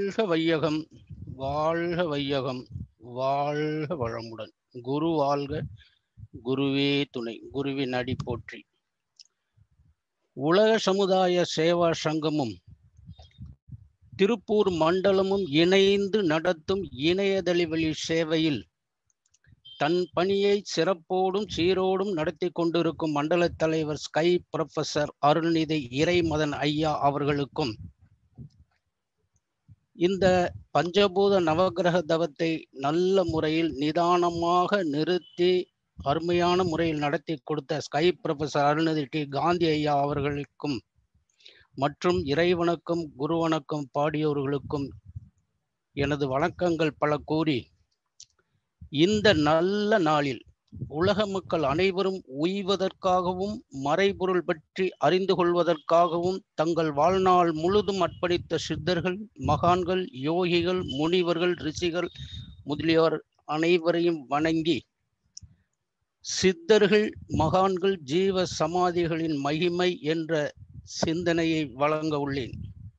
வாழ்க வையகம் வாழ்க வையகம் வாழ்க வளமுடன் குரு வாழ்க குருவே துணை குருவின் அடி போற்றி உலக சமுதாய சேவா சங்கமும் திருப்பூர் மண்டலமும் இணைந்து நடத்தும் இணையதளி வழி சேவையில் தன் பணியை சிறப்போடும் சீரோடும் நடத்தி கொண்டிருக்கும் மண்டல தலைவர் ஸ்கை புரொஃபசர் அருள்நிதி இறைமதன் ஐயா அவர்களுக்கும் இந்த பஞ்சபூத நவகிரக தவத்தை நல்ல முறையில் நிதானமாக நிறுத்தி அருமையான முறையில் நடத்தி கொடுத்த sky professor Arulnithi D Gandhi ஐயா அவர்களுக்கும் மற்றும் இறைவணக்கம் குருவணக்கம் பாடியோர்களுக்கும் எனது வணக்கங்கள் பல கூறி இந்த நல்ல நாளில் உலக மக்கள் அனைவரும் உய்வதற்காகவும் மறைபொருள் பற்றி அறிந்து கொள்வதற்காகவும் தங்கள் வாழ்நாள் முழுதும் அர்ப்பணித்த சித்தர்கள் மகான்கள் யோகிகள் முனிவர்கள் ரிஷிகள் முதலியோர் அனைவரையும் வணங்கி சித்தர்கள் மகான்கள் ஜீவ சமாதிகளின் மகிமை என்ற சிந்தனையை வழங்க உள்ளேன்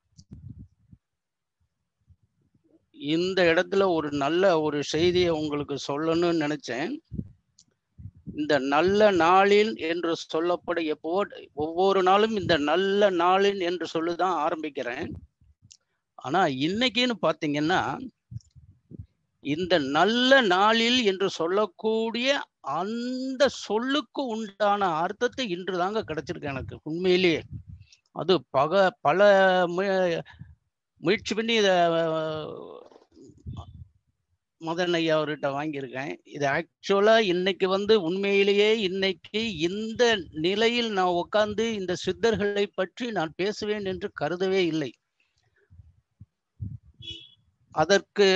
இந்த இடத்துல ஒரு நல்ல ஒரு செய்தியை உங்களுக்கு சொல்லணும்னு நினைச்சேன் இந்த நல்ல நாளில் என்று சொல்லப்பட எப்போ ஒவ்வொரு நாளும் இந்த நல்ல நாளில் என்று சொல்லுதான் ஆரம்பிக்கிறேன் ஆனா இன்னைக்குன்னு பாத்தீங்கன்னா இந்த நல்ல நாளில் என்று சொல்லக்கூடிய அந்த சொல்லுக்கு உண்டான அர்த்தத்தை இன்று தாங்க கிடைச்சிருக்கு எனக்கு உண்மையிலேயே அது பக பல முயற்சி பண்ணி இதை மதன் ஐயா அவர்கிட்ட வாங்கியிருக்கேன் இது ஆக்சுவலா இன்னைக்கு வந்து உண்மையிலேயே இன்னைக்கு இந்த நிலையில் நான் உட்கார்ந்து இந்த சித்தர்களை பற்றி நான் பேசுவேன் என்று கருதவே இல்லை அதற்கு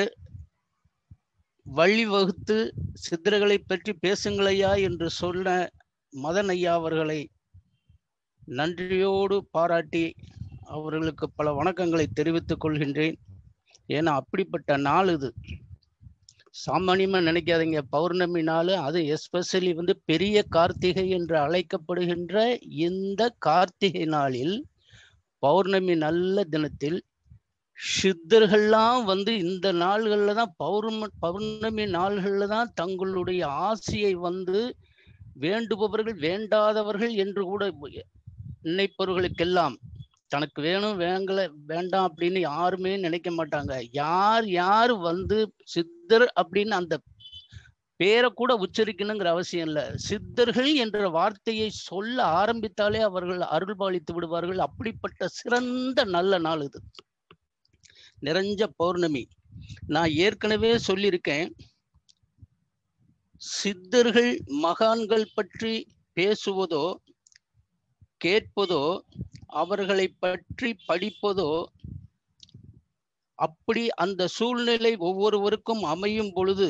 வழிவகுத்து சித்தர்களை பற்றி பேசுங்களையா என்று சொன்ன மதன் ஐயா அவர்களை நன்றியோடு பாராட்டி அவர்களுக்கு பல வணக்கங்களை தெரிவித்துக் கொள்கின்றேன் ஏன்னா அப்படிப்பட்ட நாள் இது சாமானியமா நினைக்காதீங்க பௌர்ணமி நாள் அது எஸ்பெஷலி வந்து பெரிய கார்த்திகை என்று அழைக்கப்படுகின்ற இந்த கார்த்திகை நாளில் பௌர்ணமி நல்ல தினத்தில் சித்தர்கள்லாம் வந்து இந்த நாள்களில் தான் பௌர்ணமி பௌர்ணமி நாள்களில் தான் தங்களுடைய ஆசையை வந்து வேண்டுபவர்கள் வேண்டாதவர்கள் என்று கூட நினைப்பவர்களுக்கெல்லாம் தனக்கு வேணும் வேங்கல வேண்டாம் அப்படின்னு யாருமே நினைக்க மாட்டாங்க யார் யார் வந்து சித்தர் அப்படின்னு அந்த பேரை கூட உச்சரிக்கணுங்கிற அவசியம் இல்லை சித்தர்கள் என்ற வார்த்தையை சொல்ல ஆரம்பித்தாலே அவர்கள் அருள்பாலித்து விடுவார்கள் அப்படிப்பட்ட சிறந்த நல்ல நாள் இது நிறைஞ்ச பௌர்ணமி நான் ஏற்கனவே சொல்லியிருக்கேன் சித்தர்கள் மகான்கள் பற்றி பேசுவதோ கேட்பதோ அவர்களை பற்றி படிப்பதோ அப்படி அந்த சூழ்நிலை ஒவ்வொருவருக்கும் அமையும் பொழுது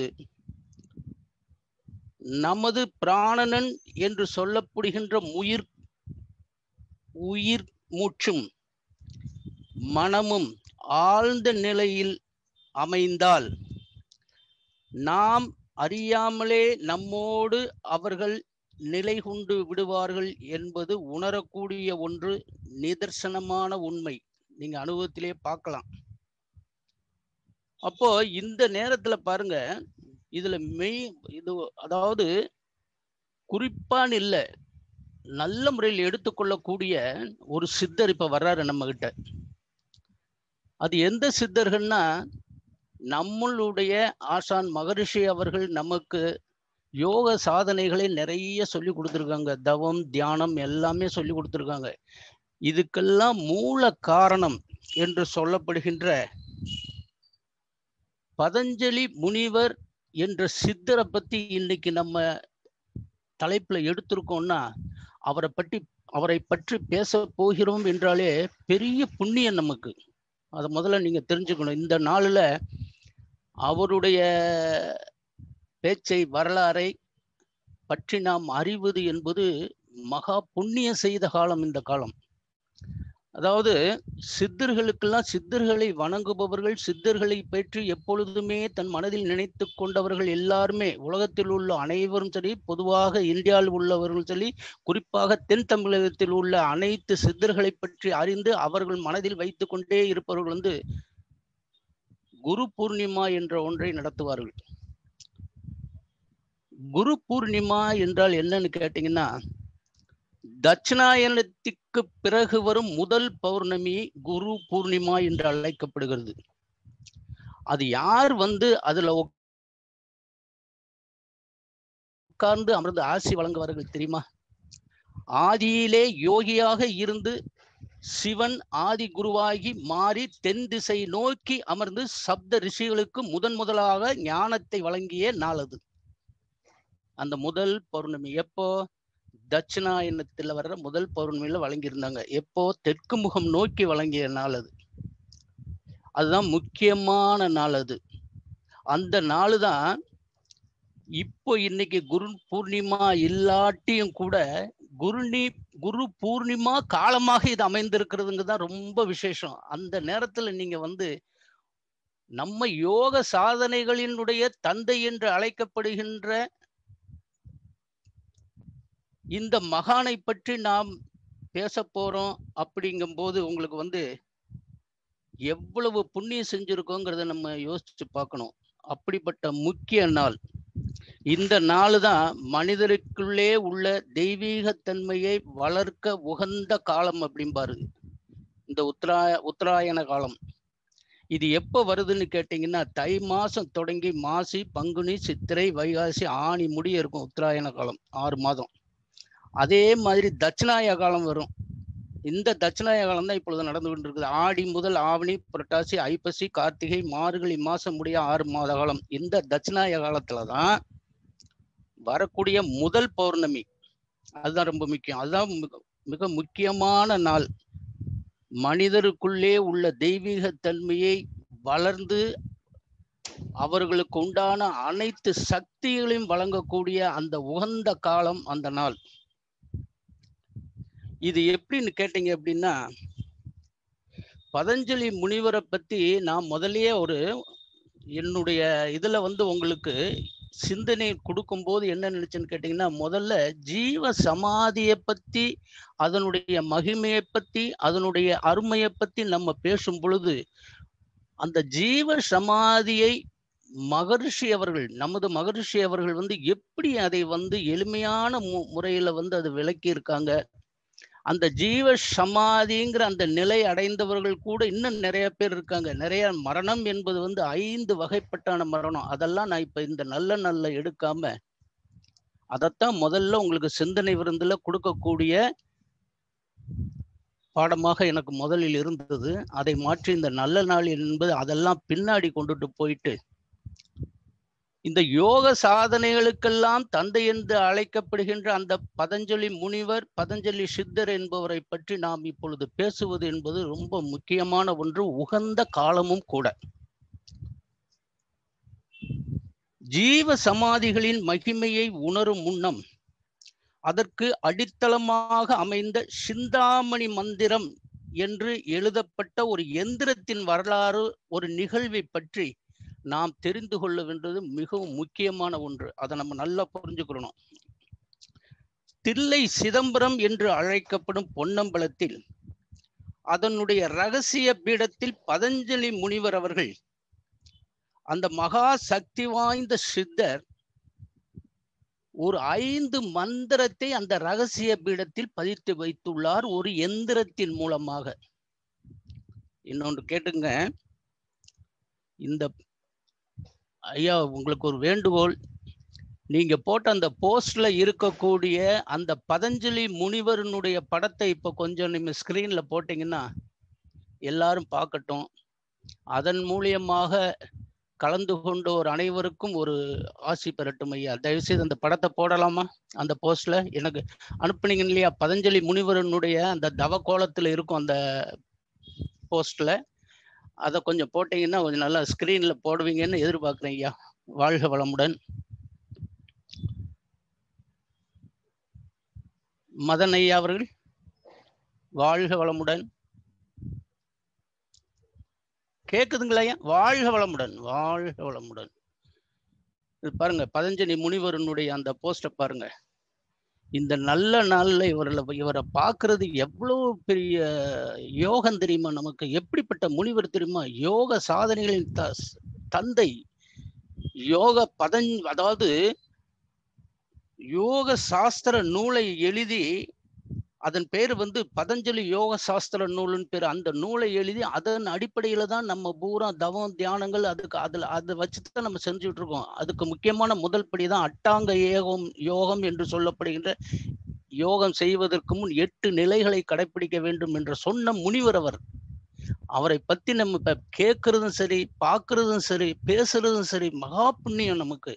நமது பிராணனன் என்று சொல்லப்படுகின்ற உயிர் உயிர் மூச்சும் மனமும் ஆழ்ந்த நிலையில் அமைந்தால் நாம் அறியாமலே நம்மோடு அவர்கள் நிலை கொண்டு விடுவார்கள் என்பது உணரக்கூடிய ஒன்று நிதர்சனமான உண்மை நீங்க அனுபவத்திலே பார்க்கலாம் அப்போ இந்த நேரத்துல பாருங்க இதுல மெய் இது அதாவது குறிப்பான்னு இல்லை நல்ல முறையில் எடுத்துக்கொள்ளக்கூடிய ஒரு சித்தர் இப்ப வர்றாரு நம்ம கிட்ட அது எந்த சித்தர்கள்னா நம்மளுடைய ஆசான் மகரிஷி அவர்கள் நமக்கு யோக சாதனைகளை நிறைய சொல்லி கொடுத்துருக்காங்க தவம் தியானம் எல்லாமே சொல்லி கொடுத்துருக்காங்க இதுக்கெல்லாம் மூல காரணம் என்று சொல்லப்படுகின்ற பதஞ்சலி முனிவர் என்ற சித்தரை பத்தி இன்னைக்கு நம்ம தலைப்புல எடுத்திருக்கோம்னா அவரை பற்றி அவரை பற்றி பேச போகிறோம் என்றாலே பெரிய புண்ணியம் நமக்கு அதை முதல்ல நீங்க தெரிஞ்சுக்கணும் இந்த நாளில் அவருடைய பேச்சை வரலாறை பற்றி நாம் அறிவது என்பது மகா புண்ணியம் செய்த காலம் இந்த காலம் அதாவது சித்தர்களுக்கெல்லாம் சித்தர்களை வணங்குபவர்கள் சித்தர்களை பற்றி எப்பொழுதுமே தன் மனதில் நினைத்து கொண்டவர்கள் எல்லாருமே உலகத்தில் உள்ள அனைவரும் சரி பொதுவாக இந்தியாவில் உள்ளவர்களும் சரி குறிப்பாக தென் தமிழகத்தில் உள்ள அனைத்து சித்தர்களை பற்றி அறிந்து அவர்கள் மனதில் வைத்து கொண்டே இருப்பவர்கள் வந்து குரு பூர்ணிமா என்ற ஒன்றை நடத்துவார்கள் குரு பூர்ணிமா என்றால் என்னன்னு கேட்டீங்கன்னா தட்சிணாயனத்துக்கு பிறகு வரும் முதல் பௌர்ணமி குரு பூர்ணிமா என்று அழைக்கப்படுகிறது அது யார் வந்து அதுல உட்கார்ந்து அமர்ந்து ஆசி வழங்குவார்கள் தெரியுமா ஆதியிலே யோகியாக இருந்து சிவன் ஆதி குருவாகி மாறி தென் திசை நோக்கி அமர்ந்து சப்த ரிஷிகளுக்கு முதன் முதலாக ஞானத்தை வழங்கிய நாள் அது அந்த முதல் பௌர்ணமி எப்போ தட்சிணாயனத்துல வர்ற முதல் பௌர்ணமியில வழங்கியிருந்தாங்க எப்போ தெற்கு முகம் நோக்கி வழங்கிய நாள் அது அதுதான் முக்கியமான நாள் அது அந்த நாள் தான் இப்போ இன்னைக்கு குரு பூர்ணிமா இல்லாட்டியும் கூட குருநி குரு பூர்ணிமா காலமாக இது அமைந்திருக்கிறதுங்க தான் ரொம்ப விசேஷம் அந்த நேரத்துல நீங்க வந்து நம்ம யோக சாதனைகளினுடைய தந்தை என்று அழைக்கப்படுகின்ற இந்த மகானை பற்றி நாம் பேச போறோம் அப்படிங்கும்போது உங்களுக்கு வந்து எவ்வளவு புண்ணியம் செஞ்சிருக்கோங்கிறத நம்ம யோசிச்சு பார்க்கணும் அப்படிப்பட்ட முக்கிய நாள் இந்த நாள் தான் மனிதருக்குள்ளே உள்ள தெய்வீகத்தன்மையை வளர்க்க உகந்த காலம் அப்படிம்பாரு இந்த உத்தராய உத்தராயண காலம் இது எப்போ வருதுன்னு கேட்டிங்கன்னா தை மாசம் தொடங்கி மாசி பங்குனி சித்திரை வைகாசி ஆணி முடிய இருக்கும் உத்தராயண காலம் ஆறு மாதம் அதே மாதிரி தட்சிணாய காலம் வரும் இந்த தட்சிணாய காலம் தான் இப்பொழுது நடந்து கொண்டிருக்குது ஆடி முதல் ஆவணி புரட்டாசி ஐப்பசி கார்த்திகை மார்கழி மாசம் முடிய ஆறு மாத காலம் இந்த தட்சிணாய காலத்துல தான் வரக்கூடிய முதல் பௌர்ணமி அதுதான் ரொம்ப முக்கியம் அதுதான் மிக- மிக முக்கியமான நாள் மனிதருக்குள்ளே உள்ள தெய்வீக தன்மையை வளர்ந்து அவர்களுக்கு உண்டான அனைத்து சக்திகளையும் வழங்கக்கூடிய அந்த உகந்த காலம் அந்த நாள் இது எப்படின்னு கேட்டீங்க அப்படின்னா பதஞ்சலி முனிவரை பத்தி நான் முதல்லயே ஒரு என்னுடைய இதுல வந்து உங்களுக்கு சிந்தனை கொடுக்கும்போது என்ன நினைச்சேன்னு கேட்டீங்கன்னா முதல்ல ஜீவ சமாதியை பத்தி அதனுடைய மகிமையை பத்தி அதனுடைய அருமையை பத்தி நம்ம பேசும் பொழுது அந்த ஜீவ சமாதியை மகரிஷி அவர்கள் நமது மகரிஷி அவர்கள் வந்து எப்படி அதை வந்து எளிமையான மு- முறையில வந்து அது விளக்கி இருக்காங்க அந்த ஜீவ சமாதிங்கிற அந்த நிலை அடைந்தவர்கள் கூட இன்னும் நிறைய பேர் இருக்காங்க நிறைய மரணம் என்பது வந்து ஐந்து வகைப்பட்டான மரணம் அதெல்லாம் நான் இப்ப இந்த நல்ல நல்ல எடுக்காம அதைத்தான் முதல்ல உங்களுக்கு சிந்தனை விருந்துல கொடுக்கக்கூடிய பாடமாக எனக்கு முதலில் இருந்தது அதை மாற்றி இந்த நல்ல நாள் என்பது அதெல்லாம் பின்னாடி கொண்டுட்டு போயிட்டு இந்த யோக சாதனைகளுக்கெல்லாம் தந்தை என்று அழைக்கப்படுகின்ற அந்த பதஞ்சலி முனிவர் பதஞ்சலி சித்தர் என்பவரை பற்றி நாம் இப்பொழுது பேசுவது என்பது ரொம்ப முக்கியமான ஒன்று உகந்த காலமும் கூட ஜீவ சமாதிகளின் மகிமையை உணரும் முன்னம் அதற்கு அடித்தளமாக அமைந்த சிந்தாமணி மந்திரம் என்று எழுதப்பட்ட ஒரு எந்திரத்தின் வரலாறு ஒரு நிகழ்வை பற்றி நாம் தெரிந்து கொள்ள வேண்டியது மிகவும் முக்கியமான ஒன்று அதை நம்ம நல்லா புரிஞ்சுக்கணும் தில்லை சிதம்பரம் என்று அழைக்கப்படும் பொன்னம்பலத்தில் அதனுடைய ரகசிய பீடத்தில் பதஞ்சலி முனிவர் அவர்கள் அந்த மகா சக்தி வாய்ந்த சித்தர் ஒரு ஐந்து மந்திரத்தை அந்த ரகசிய பீடத்தில் பதித்து வைத்துள்ளார் ஒரு எந்திரத்தின் மூலமாக இன்னொன்று கேட்டுங்க இந்த ஐயா உங்களுக்கு ஒரு வேண்டுகோள் நீங்க போட்ட அந்த போஸ்ட்ல இருக்கக்கூடிய அந்த பதஞ்சலி முனிவரனுடைய படத்தை இப்போ கொஞ்சம் நீங்க ஸ்கிரீன்ல போட்டீங்கன்னா எல்லாரும் பார்க்கட்டும் அதன் மூலியமாக கலந்து கொண்டோர் அனைவருக்கும் ஒரு ஆசி பெறட்டும் ஐயா தயவுசெய்து அந்த படத்தை போடலாமா அந்த போஸ்ட்ல எனக்கு அனுப்புனீங்க இல்லையா பதஞ்சலி முனிவரனுடைய அந்த தவ கோலத்துல இருக்கும் அந்த போஸ்ட்ல அதை கொஞ்சம் போட்டீங்கன்னா கொஞ்சம் நல்லா ஸ்கிரீன்ல போடுவீங்கன்னு எதிர்பார்க்குறேன் ஐயா வாழ்க வளமுடன் மதன் ஐயா அவர்கள் வாழ்க வளமுடன் கேக்குதுங்களா ஐயா வாழ்க வளமுடன் வாழ்க வளமுடன் இது பாருங்க பதஞ்சலி முனிவரனுடைய அந்த போஸ்டை பாருங்க இந்த நல்ல நாள்ல இவர்ல இவரை பார்க்கிறது எவ்வளவு பெரிய யோகம் தெரியுமா நமக்கு எப்படிப்பட்ட முனிவர் தெரியுமா யோக சாதனைகளின் த தந்தை யோக பதஞ் அதாவது யோக சாஸ்திர நூலை எழுதி அதன் பேர் வந்து பதஞ்சலி யோக சாஸ்திர நூல்னு பேர் அந்த நூலை எழுதி அதன் அடிப்படையில தான் நம்ம பூரா தவம் தியானங்கள் அதுக்கு அதுல அதை வச்சுதான் நம்ம செஞ்சுட்டு இருக்கோம் அதுக்கு முக்கியமான முதல் படி தான் அட்டாங்க ஏகம் யோகம் என்று சொல்லப்படுகின்ற யோகம் செய்வதற்கு முன் எட்டு நிலைகளை கடைபிடிக்க வேண்டும் என்று சொன்ன முனிவர் அவர் அவரை பத்தி நம்ம இப்ப கேட்கறதும் சரி பார்க்கறதும் சரி பேசுறதும் சரி மகா புண்ணியம் நமக்கு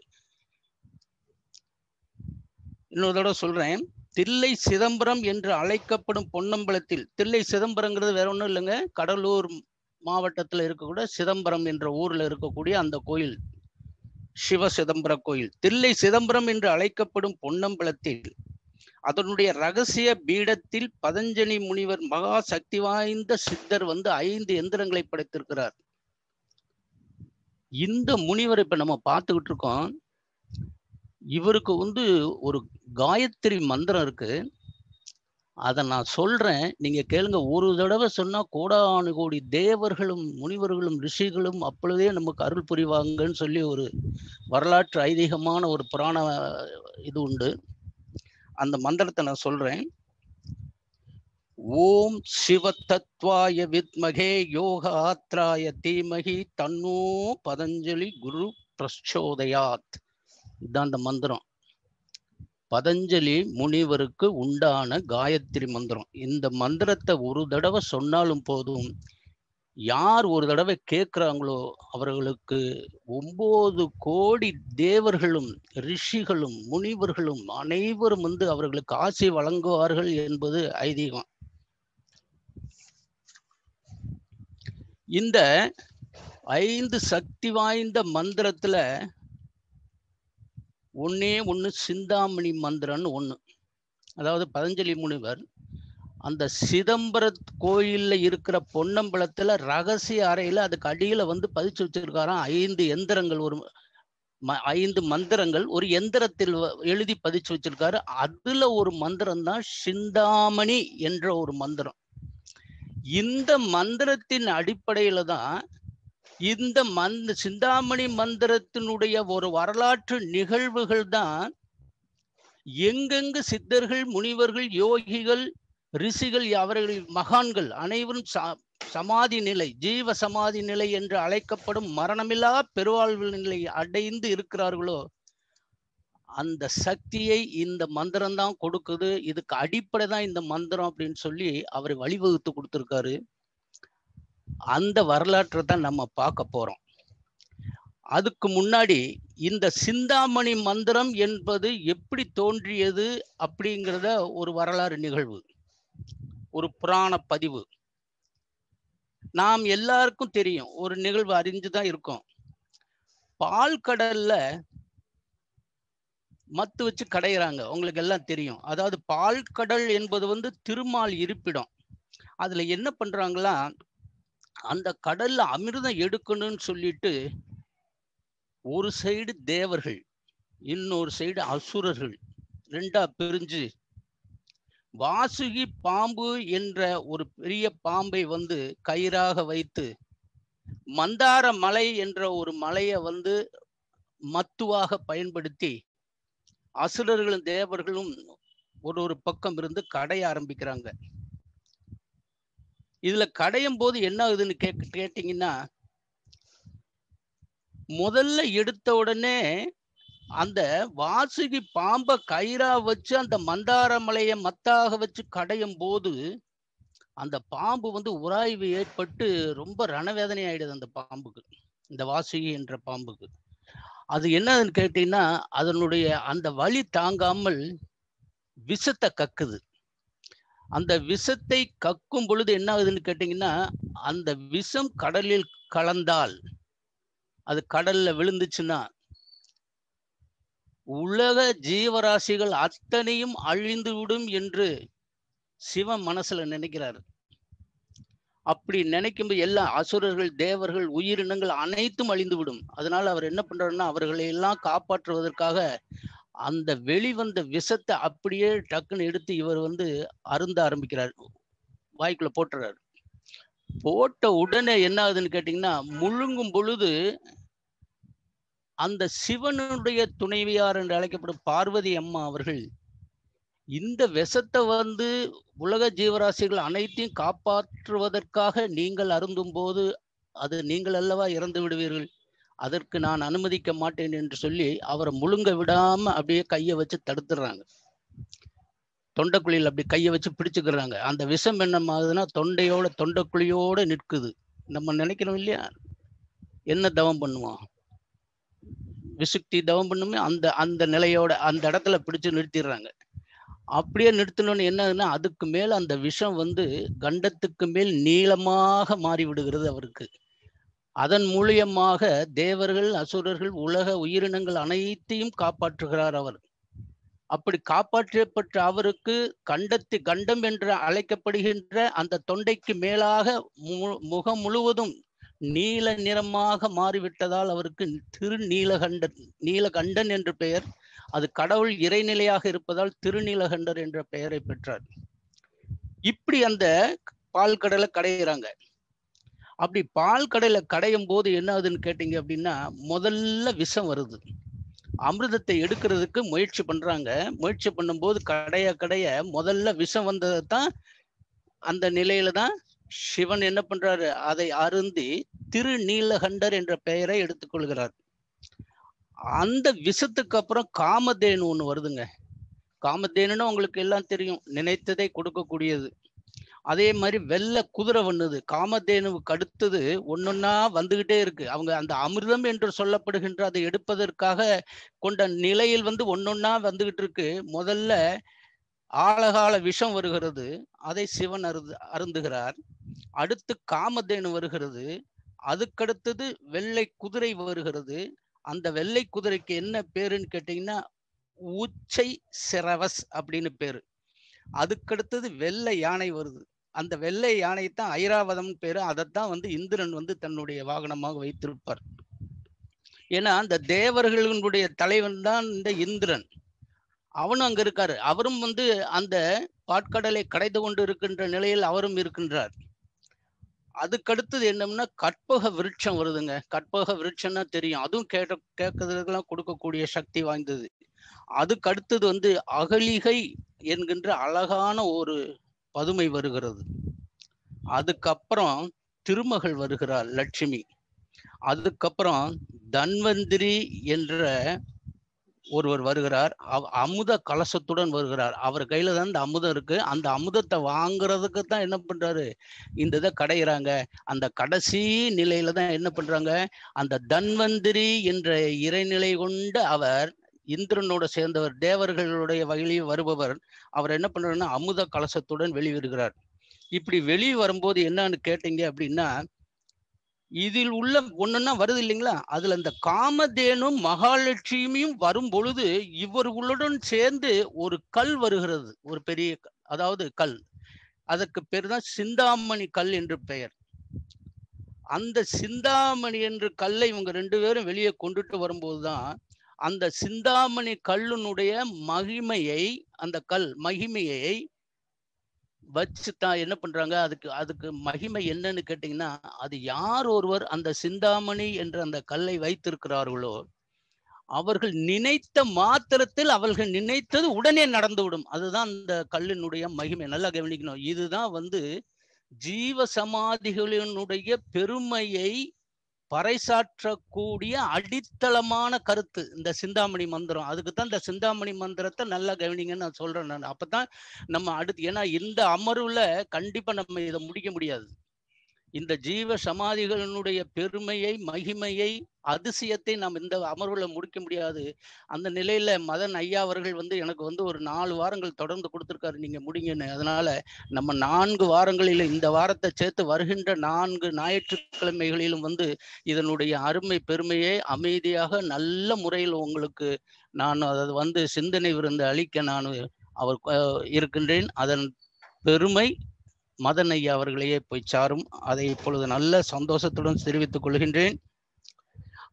இன்னொரு தடவை சொல்றேன் தில்லை சிதம்பரம் என்று அழைக்கப்படும் பொன்னம்பலத்தில் தில்லை சிதம்பரங்கிறது வேற ஒன்றும் இல்லைங்க கடலூர் மாவட்டத்தில் இருக்கக்கூடிய சிதம்பரம் என்ற ஊர்ல இருக்கக்கூடிய அந்த கோயில் சிவ சிதம்பர கோயில் தில்லை சிதம்பரம் என்று அழைக்கப்படும் பொன்னம்பலத்தில் அதனுடைய ரகசிய பீடத்தில் பதஞ்சலி முனிவர் மகா சக்தி வாய்ந்த சித்தர் வந்து ஐந்து எந்திரங்களை படைத்திருக்கிறார் இந்த முனிவர் இப்ப நம்ம பார்த்துக்கிட்டு இருக்கோம் இவருக்கு வந்து ஒரு காயத்ரி மந்திரம் இருக்கு அதை நான் சொல்றேன் நீங்க கேளுங்க ஒரு தடவை சொன்னா கோடானு கோடி தேவர்களும் முனிவர்களும் ரிஷிகளும் அப்பொழுதே நமக்கு அருள் புரிவாங்கன்னு சொல்லி ஒரு வரலாற்று ஐதீகமான ஒரு புராண இது உண்டு அந்த மந்திரத்தை நான் சொல்றேன் ஓம் சிவ தத்வாய வித்மகே யோக ஆத்ராய தீமகி தன்னோ பதஞ்சலி குரு பிரச்சோதயாத் இதுதான் அந்த மந்திரம் பதஞ்சலி முனிவருக்கு உண்டான காயத்ரி மந்திரம் இந்த மந்திரத்தை ஒரு தடவை சொன்னாலும் போதும் யார் ஒரு தடவை கேட்குறாங்களோ அவர்களுக்கு ஒன்பது கோடி தேவர்களும் ரிஷிகளும் முனிவர்களும் அனைவரும் வந்து அவர்களுக்கு ஆசை வழங்குவார்கள் என்பது ஐதீகம் இந்த ஐந்து சக்தி வாய்ந்த மந்திரத்துல ஒன்னே ஒன்று சிந்தாமணி மந்திரம்னு ஒன்று அதாவது பதஞ்சலி முனிவர் அந்த சிதம்பர கோயில்ல இருக்கிற பொன்னம்பலத்துல ரகசிய அறையில அதுக்கு அடியில வந்து பதிச்சு வச்சிருக்காராம் ஐந்து எந்திரங்கள் ஒரு ஐந்து மந்திரங்கள் ஒரு எந்திரத்தில் எழுதி பதிச்சு வச்சிருக்காரு அதுல ஒரு மந்திரம் தான் சிந்தாமணி என்ற ஒரு மந்திரம் இந்த மந்திரத்தின் அடிப்படையில தான் இந்த மந்த சிந்தாமணி மந்திரத்தினுடைய ஒரு வரலாற்று நிகழ்வுகள் தான் எங்கெங்கு சித்தர்கள் முனிவர்கள் யோகிகள் ரிஷிகள் அவர்கள் மகான்கள் அனைவரும் சமாதி நிலை ஜீவ சமாதி நிலை என்று அழைக்கப்படும் மரணமில்லா பெருவாழ்வு நிலை அடைந்து இருக்கிறார்களோ அந்த சக்தியை இந்த மந்திரம் தான் கொடுக்குது இதுக்கு அடிப்படை தான் இந்த மந்திரம் அப்படின்னு சொல்லி அவர் வழிவகுத்து கொடுத்துருக்காரு அந்த வரலாற்றை தான் நம்ம பார்க்க போறோம் அதுக்கு முன்னாடி இந்த சிந்தாமணி மந்திரம் என்பது எப்படி தோன்றியது அப்படிங்கிறத ஒரு வரலாறு நிகழ்வு ஒரு புராண பதிவு நாம் எல்லாருக்கும் தெரியும் ஒரு நிகழ்வு அறிஞ்சுதான் இருக்கும் பால் கடல்ல மத்து வச்சு கடையிறாங்க உங்களுக்கு எல்லாம் தெரியும் அதாவது பால் கடல் என்பது வந்து திருமால் இருப்பிடம் அதுல என்ன பண்றாங்களா அந்த கடல்ல அமிர்தம் எடுக்கணும்னு சொல்லிட்டு ஒரு சைடு தேவர்கள் இன்னொரு சைடு அசுரர்கள் ரெண்டா பிரிஞ்சு வாசுகி பாம்பு என்ற ஒரு பெரிய பாம்பை வந்து கயிறாக வைத்து மந்தார மலை என்ற ஒரு மலையை வந்து மத்துவாக பயன்படுத்தி அசுரர்களும் தேவர்களும் ஒரு ஒரு பக்கம் இருந்து கடைய ஆரம்பிக்கிறாங்க இதுல கடையும் போது என்ன ஆகுதுன்னு கே கேட்டீங்கன்னா முதல்ல எடுத்த உடனே அந்த வாசுகி பாம்பை கயிறா வச்சு அந்த மந்தார மலையை மத்தாக வச்சு கடையும் போது அந்த பாம்பு வந்து உராய்வு ஏற்பட்டு ரொம்ப ரணவேதனை ஆயிடுது அந்த பாம்புக்கு இந்த வாசுகி என்ற பாம்புக்கு அது என்னதுன்னு கேட்டீங்கன்னா அதனுடைய அந்த வலி தாங்காமல் விஷத்தை கக்குது அந்த விஷத்தை கக்கும் பொழுது என்ன ஆகுதுன்னு கேட்டீங்கன்னா அந்த விஷம் கடலில் கலந்தால் அது கடல்ல விழுந்துச்சுன்னா உலக ஜீவராசிகள் அத்தனையும் அழிந்து விடும் என்று சிவன் மனசுல நினைக்கிறாரு அப்படி நினைக்கும்போது எல்லா அசுரர்கள் தேவர்கள் உயிரினங்கள் அனைத்தும் அழிந்து விடும் அதனால அவர் என்ன பண்றாருன்னா அவர்களை எல்லாம் காப்பாற்றுவதற்காக அந்த வெளிவந்த விஷத்தை அப்படியே டக்குன்னு எடுத்து இவர் வந்து அருந்த ஆரம்பிக்கிறார் வாய்க்குள்ள போட்டுறாரு போட்ட உடனே என்ன ஆகுதுன்னு கேட்டீங்கன்னா முழுங்கும் பொழுது அந்த சிவனுடைய துணைவியார் என்று அழைக்கப்படும் பார்வதி அம்மா அவர்கள் இந்த விஷத்தை வந்து உலக ஜீவராசிகள் அனைத்தையும் காப்பாற்றுவதற்காக நீங்கள் அருந்தும் போது அது நீங்கள் அல்லவா இறந்து விடுவீர்கள் அதற்கு நான் அனுமதிக்க மாட்டேன் என்று சொல்லி அவரை முழுங்க விடாம அப்படியே கையை வச்சு தடுத்துடுறாங்க தொண்டைக்குழியில் அப்படி கையை வச்சு பிடிச்சுக்கிறாங்க அந்த விஷம் என்ன ஆகுதுன்னா தொண்டையோட தொண்டைக்குழியோட நிற்குது நம்ம நினைக்கிறோம் இல்லையா என்ன தவம் பண்ணுவோம் விசுக்தி தவம் பண்ணுமே அந்த அந்த நிலையோட அந்த இடத்துல பிடிச்சு நிறுத்திடுறாங்க அப்படியே நிறுத்தணும்னு என்னதுன்னா அதுக்கு மேல அந்த விஷம் வந்து கண்டத்துக்கு மேல் நீளமாக மாறி விடுகிறது அவருக்கு அதன் மூலியமாக தேவர்கள் அசுரர்கள் உலக உயிரினங்கள் அனைத்தையும் காப்பாற்றுகிறார் அவர் அப்படி காப்பாற்றப்பட்ட அவருக்கு கண்டத்து கண்டம் என்று அழைக்கப்படுகின்ற அந்த தொண்டைக்கு மேலாக மு- முகம் முழுவதும் நீல நிறமாக மாறிவிட்டதால் அவருக்கு திருநீலகண்டன் நீலகண்டன் என்று பெயர் அது கடவுள் இறைநிலையாக இருப்பதால் திருநீலகண்டர் என்ற பெயரை பெற்றார் இப்படி அந்த பால் கடலை கடையிறாங்க அப்படி பால் கடையில கடையும் போது என்ன ஆகுதுன்னு கேட்டீங்க அப்படின்னா முதல்ல விஷம் வருது அமிர்தத்தை எடுக்கிறதுக்கு முயற்சி பண்றாங்க முயற்சி பண்ணும்போது கடைய கடைய முதல்ல விஷம் வந்ததை தான் அந்த நிலையில தான் சிவன் என்ன பண்றாரு அதை அருந்தி திருநீலகண்டர் என்ற பெயரை எடுத்துக்கொள்கிறார் அந்த விஷத்துக்கு அப்புறம் காமதேனு ஒண்ணு வருதுங்க காமதேனுன்னா உங்களுக்கு எல்லாம் தெரியும் நினைத்ததை கொடுக்கக்கூடியது அதே மாதிரி வெள்ளை குதிரை வண்ணுது காமதேனுவுக்கு அடுத்தது ஒன்னொன்னா வந்துகிட்டே இருக்கு அவங்க அந்த அமிர்தம் என்று சொல்லப்படுகின்ற அதை எடுப்பதற்காக கொண்ட நிலையில் வந்து ஒன்னொன்னா வந்துகிட்டு இருக்கு முதல்ல ஆழகால விஷம் வருகிறது அதை சிவன் அருந்து அருந்துகிறார் அடுத்து காமதேனு வருகிறது அதுக்கடுத்தது வெள்ளை குதிரை வருகிறது அந்த வெள்ளை குதிரைக்கு என்ன பேருன்னு கேட்டீங்கன்னா உச்சை சிரவஸ் அப்படின்னு பேரு அதுக்கடுத்தது வெள்ளை யானை வருது அந்த வெள்ளை யானை தான் ஐராவதம் பேரு அதைத்தான் வந்து இந்திரன் வந்து தன்னுடைய வாகனமாக வைத்திருப்பார் ஏன்னா அந்த தேவர்களுடைய தலைவன் தான் இந்த இந்திரன் அவனும் அங்க இருக்காரு அவரும் வந்து அந்த பாட்கடலை கடைந்து கொண்டு இருக்கின்ற நிலையில் அவரும் இருக்கின்றார் அதுக்கடுத்தது என்னம்னா கற்பக விருட்சம் வருதுங்க கற்பக விருட்சம்னா தெரியும் அதுவும் கேட்ட கேட்கறதுக்கெல்லாம் கொடுக்கக்கூடிய சக்தி வாய்ந்தது அதுக்கு அடுத்தது வந்து அகலிகை என்கின்ற அழகான ஒரு பதுமை வருகிறது அதுக்கப்புறம் திருமகள் வருகிறார் லட்சுமி அதுக்கப்புறம் தன்வந்திரி என்ற ஒருவர் வருகிறார் அவ- அமுத கலசத்துடன் வருகிறார் அவர் கையில தான் இந்த அமுதம் இருக்கு அந்த அமுதத்தை வாங்குறதுக்கு தான் என்ன பண்றாரு இந்த இதை கடையிறாங்க அந்த கடைசி நிலையில தான் என்ன பண்றாங்க அந்த தன்வந்திரி என்ற இறைநிலை கொண்ட அவர் இந்திரனோட சேர்ந்தவர் தேவர்களுடைய வகையிலேயே வருபவர் அவர் என்ன பண்றாருன்னா அமுத கலசத்துடன் வெளிவருகிறார் இப்படி வெளியே வரும்போது என்னன்னு கேட்டீங்க அப்படின்னா இதில் உள்ள ஒண்ணுன்னா வருது இல்லைங்களா அதுல இந்த காமதேனும் மகாலட்சுமியும் வரும் பொழுது இவர்களுடன் சேர்ந்து ஒரு கல் வருகிறது ஒரு பெரிய க- அதாவது கல் அதற்கு பேர் தான் சிந்தாமணி கல் என்று பெயர் அந்த சிந்தாமணி என்ற கல்லை இவங்க ரெண்டு பேரும் வெளியே கொண்டுட்டு வரும்போதுதான் அந்த சிந்தாமணி கல்லுனுடைய மகிமையை அந்த கல் மகிமையை வச்சு தான் என்ன பண்றாங்க அதுக்கு அதுக்கு மகிமை என்னன்னு கேட்டீங்கன்னா அது யார் ஒருவர் அந்த சிந்தாமணி என்ற அந்த கல்லை வைத்திருக்கிறார்களோ அவர்கள் நினைத்த மாத்திரத்தில் அவர்கள் நினைத்தது உடனே நடந்துவிடும் அதுதான் அந்த கல்லினுடைய மகிமை நல்லா கவனிக்கணும் இதுதான் வந்து ஜீவ சமாதிகளினுடைய பெருமையை பறைசாற்றக்கூடிய அடித்தளமான கருத்து இந்த சிந்தாமணி மந்திரம் அதுக்கு தான் இந்த சிந்தாமணி மந்திரத்தை நல்லா கவனிங்கன்னு நான் சொல்றேன் நான் அப்பதான் நம்ம அடுத்து ஏன்னா இந்த அமர்வுல கண்டிப்பா நம்ம இதை முடிக்க முடியாது இந்த ஜீவ சமாதிகளினுடைய பெருமையை மகிமையை அதிசயத்தை நாம் இந்த அமர்வுல முடிக்க முடியாது அந்த நிலையில மதன் ஐயா அவர்கள் வந்து எனக்கு வந்து ஒரு நாலு வாரங்கள் தொடர்ந்து கொடுத்துருக்காரு நீங்க முடிங்கன்னு அதனால நம்ம நான்கு வாரங்களில் இந்த வாரத்தை சேர்த்து வருகின்ற நான்கு ஞாயிற்றுக்கிழமைகளிலும் வந்து இதனுடைய அருமை பெருமையை அமைதியாக நல்ல முறையில் உங்களுக்கு நான் அதை வந்து சிந்தனை விருந்து அளிக்க நான் அவர் அஹ், இருக்கின்றேன் அதன் பெருமை மதன் ஐயா அவர்களையே போய் சாரும் அதை இப்பொழுது நல்ல சந்தோஷத்துடன் தெரிவித்துக் கொள்கின்றேன்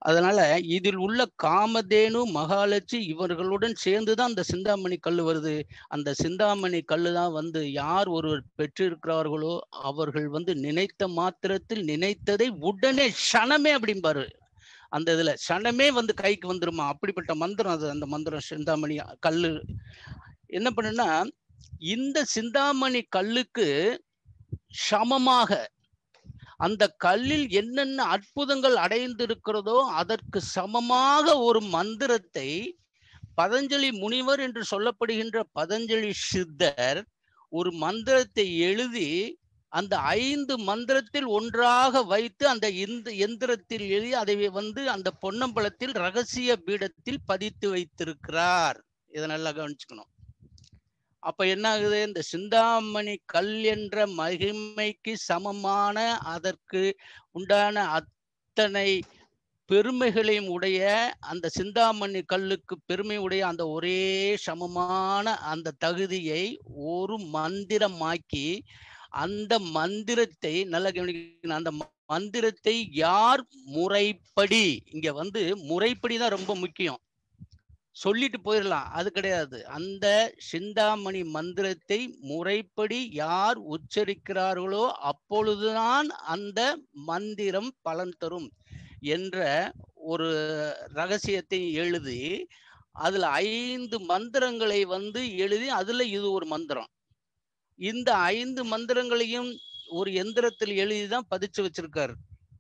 அதனால இதில் உள்ள காமதேனு மகாலட்சி இவர்களுடன் சேர்ந்துதான் அந்த சிந்தாமணி கல் வருது அந்த சிந்தாமணி கல்லு தான் வந்து யார் ஒருவர் பெற்றிருக்கிறார்களோ அவர்கள் வந்து நினைத்த மாத்திரத்தில் நினைத்ததை உடனே க்ஷணமே அப்படிம்பாரு அந்த இதுல க்ஷணமே வந்து கைக்கு வந்துருமா அப்படிப்பட்ட மந்திரம் அது அந்த மந்திரம் சிந்தாமணி கல்லு என்ன பண்ணுன்னா இந்த சிந்தாமணி கல்லுக்கு சமமாக அந்த கல்லில் என்னென்ன அற்புதங்கள் அடைந்திருக்கிறதோ அதற்கு சமமாக ஒரு மந்திரத்தை பதஞ்சலி முனிவர் என்று சொல்லப்படுகின்ற பதஞ்சலி சித்தர் ஒரு மந்திரத்தை எழுதி அந்த ஐந்து மந்திரத்தில் ஒன்றாக வைத்து அந்த இந்த எந்திரத்தில் எழுதி அதை வந்து அந்த பொன்னம்பலத்தில் ரகசிய பீடத்தில் பதித்து வைத்திருக்கிறார் இதை நல்லா கவனிச்சுக்கணும் அப்ப என்ன ஆகுது இந்த சிந்தாமணி கல் என்ற மகிமைக்கு சமமான அதற்கு உண்டான அத்தனை பெருமைகளையும் உடைய அந்த சிந்தாமணி கல்லுக்கு பெருமை உடைய அந்த ஒரே சமமான அந்த தகுதியை ஒரு மந்திரமாக்கி அந்த மந்திரத்தை நல்ல கவனிக்கணும் அந்த மந்திரத்தை யார் முறைப்படி இங்க வந்து முறைப்படி தான் ரொம்ப முக்கியம் சொல்லிட்டு போயிடலாம் அது கிடையாது அந்த சிந்தாமணி மந்திரத்தை முறைப்படி யார் உச்சரிக்கிறார்களோ அப்பொழுதுதான் அந்த மந்திரம் பலன் தரும் என்ற ஒரு ரகசியத்தை எழுதி அதுல ஐந்து மந்திரங்களை வந்து எழுதி அதுல இது ஒரு மந்திரம் இந்த ஐந்து மந்திரங்களையும் ஒரு எந்திரத்தில் எழுதி தான் பதிச்சு வச்சிருக்காரு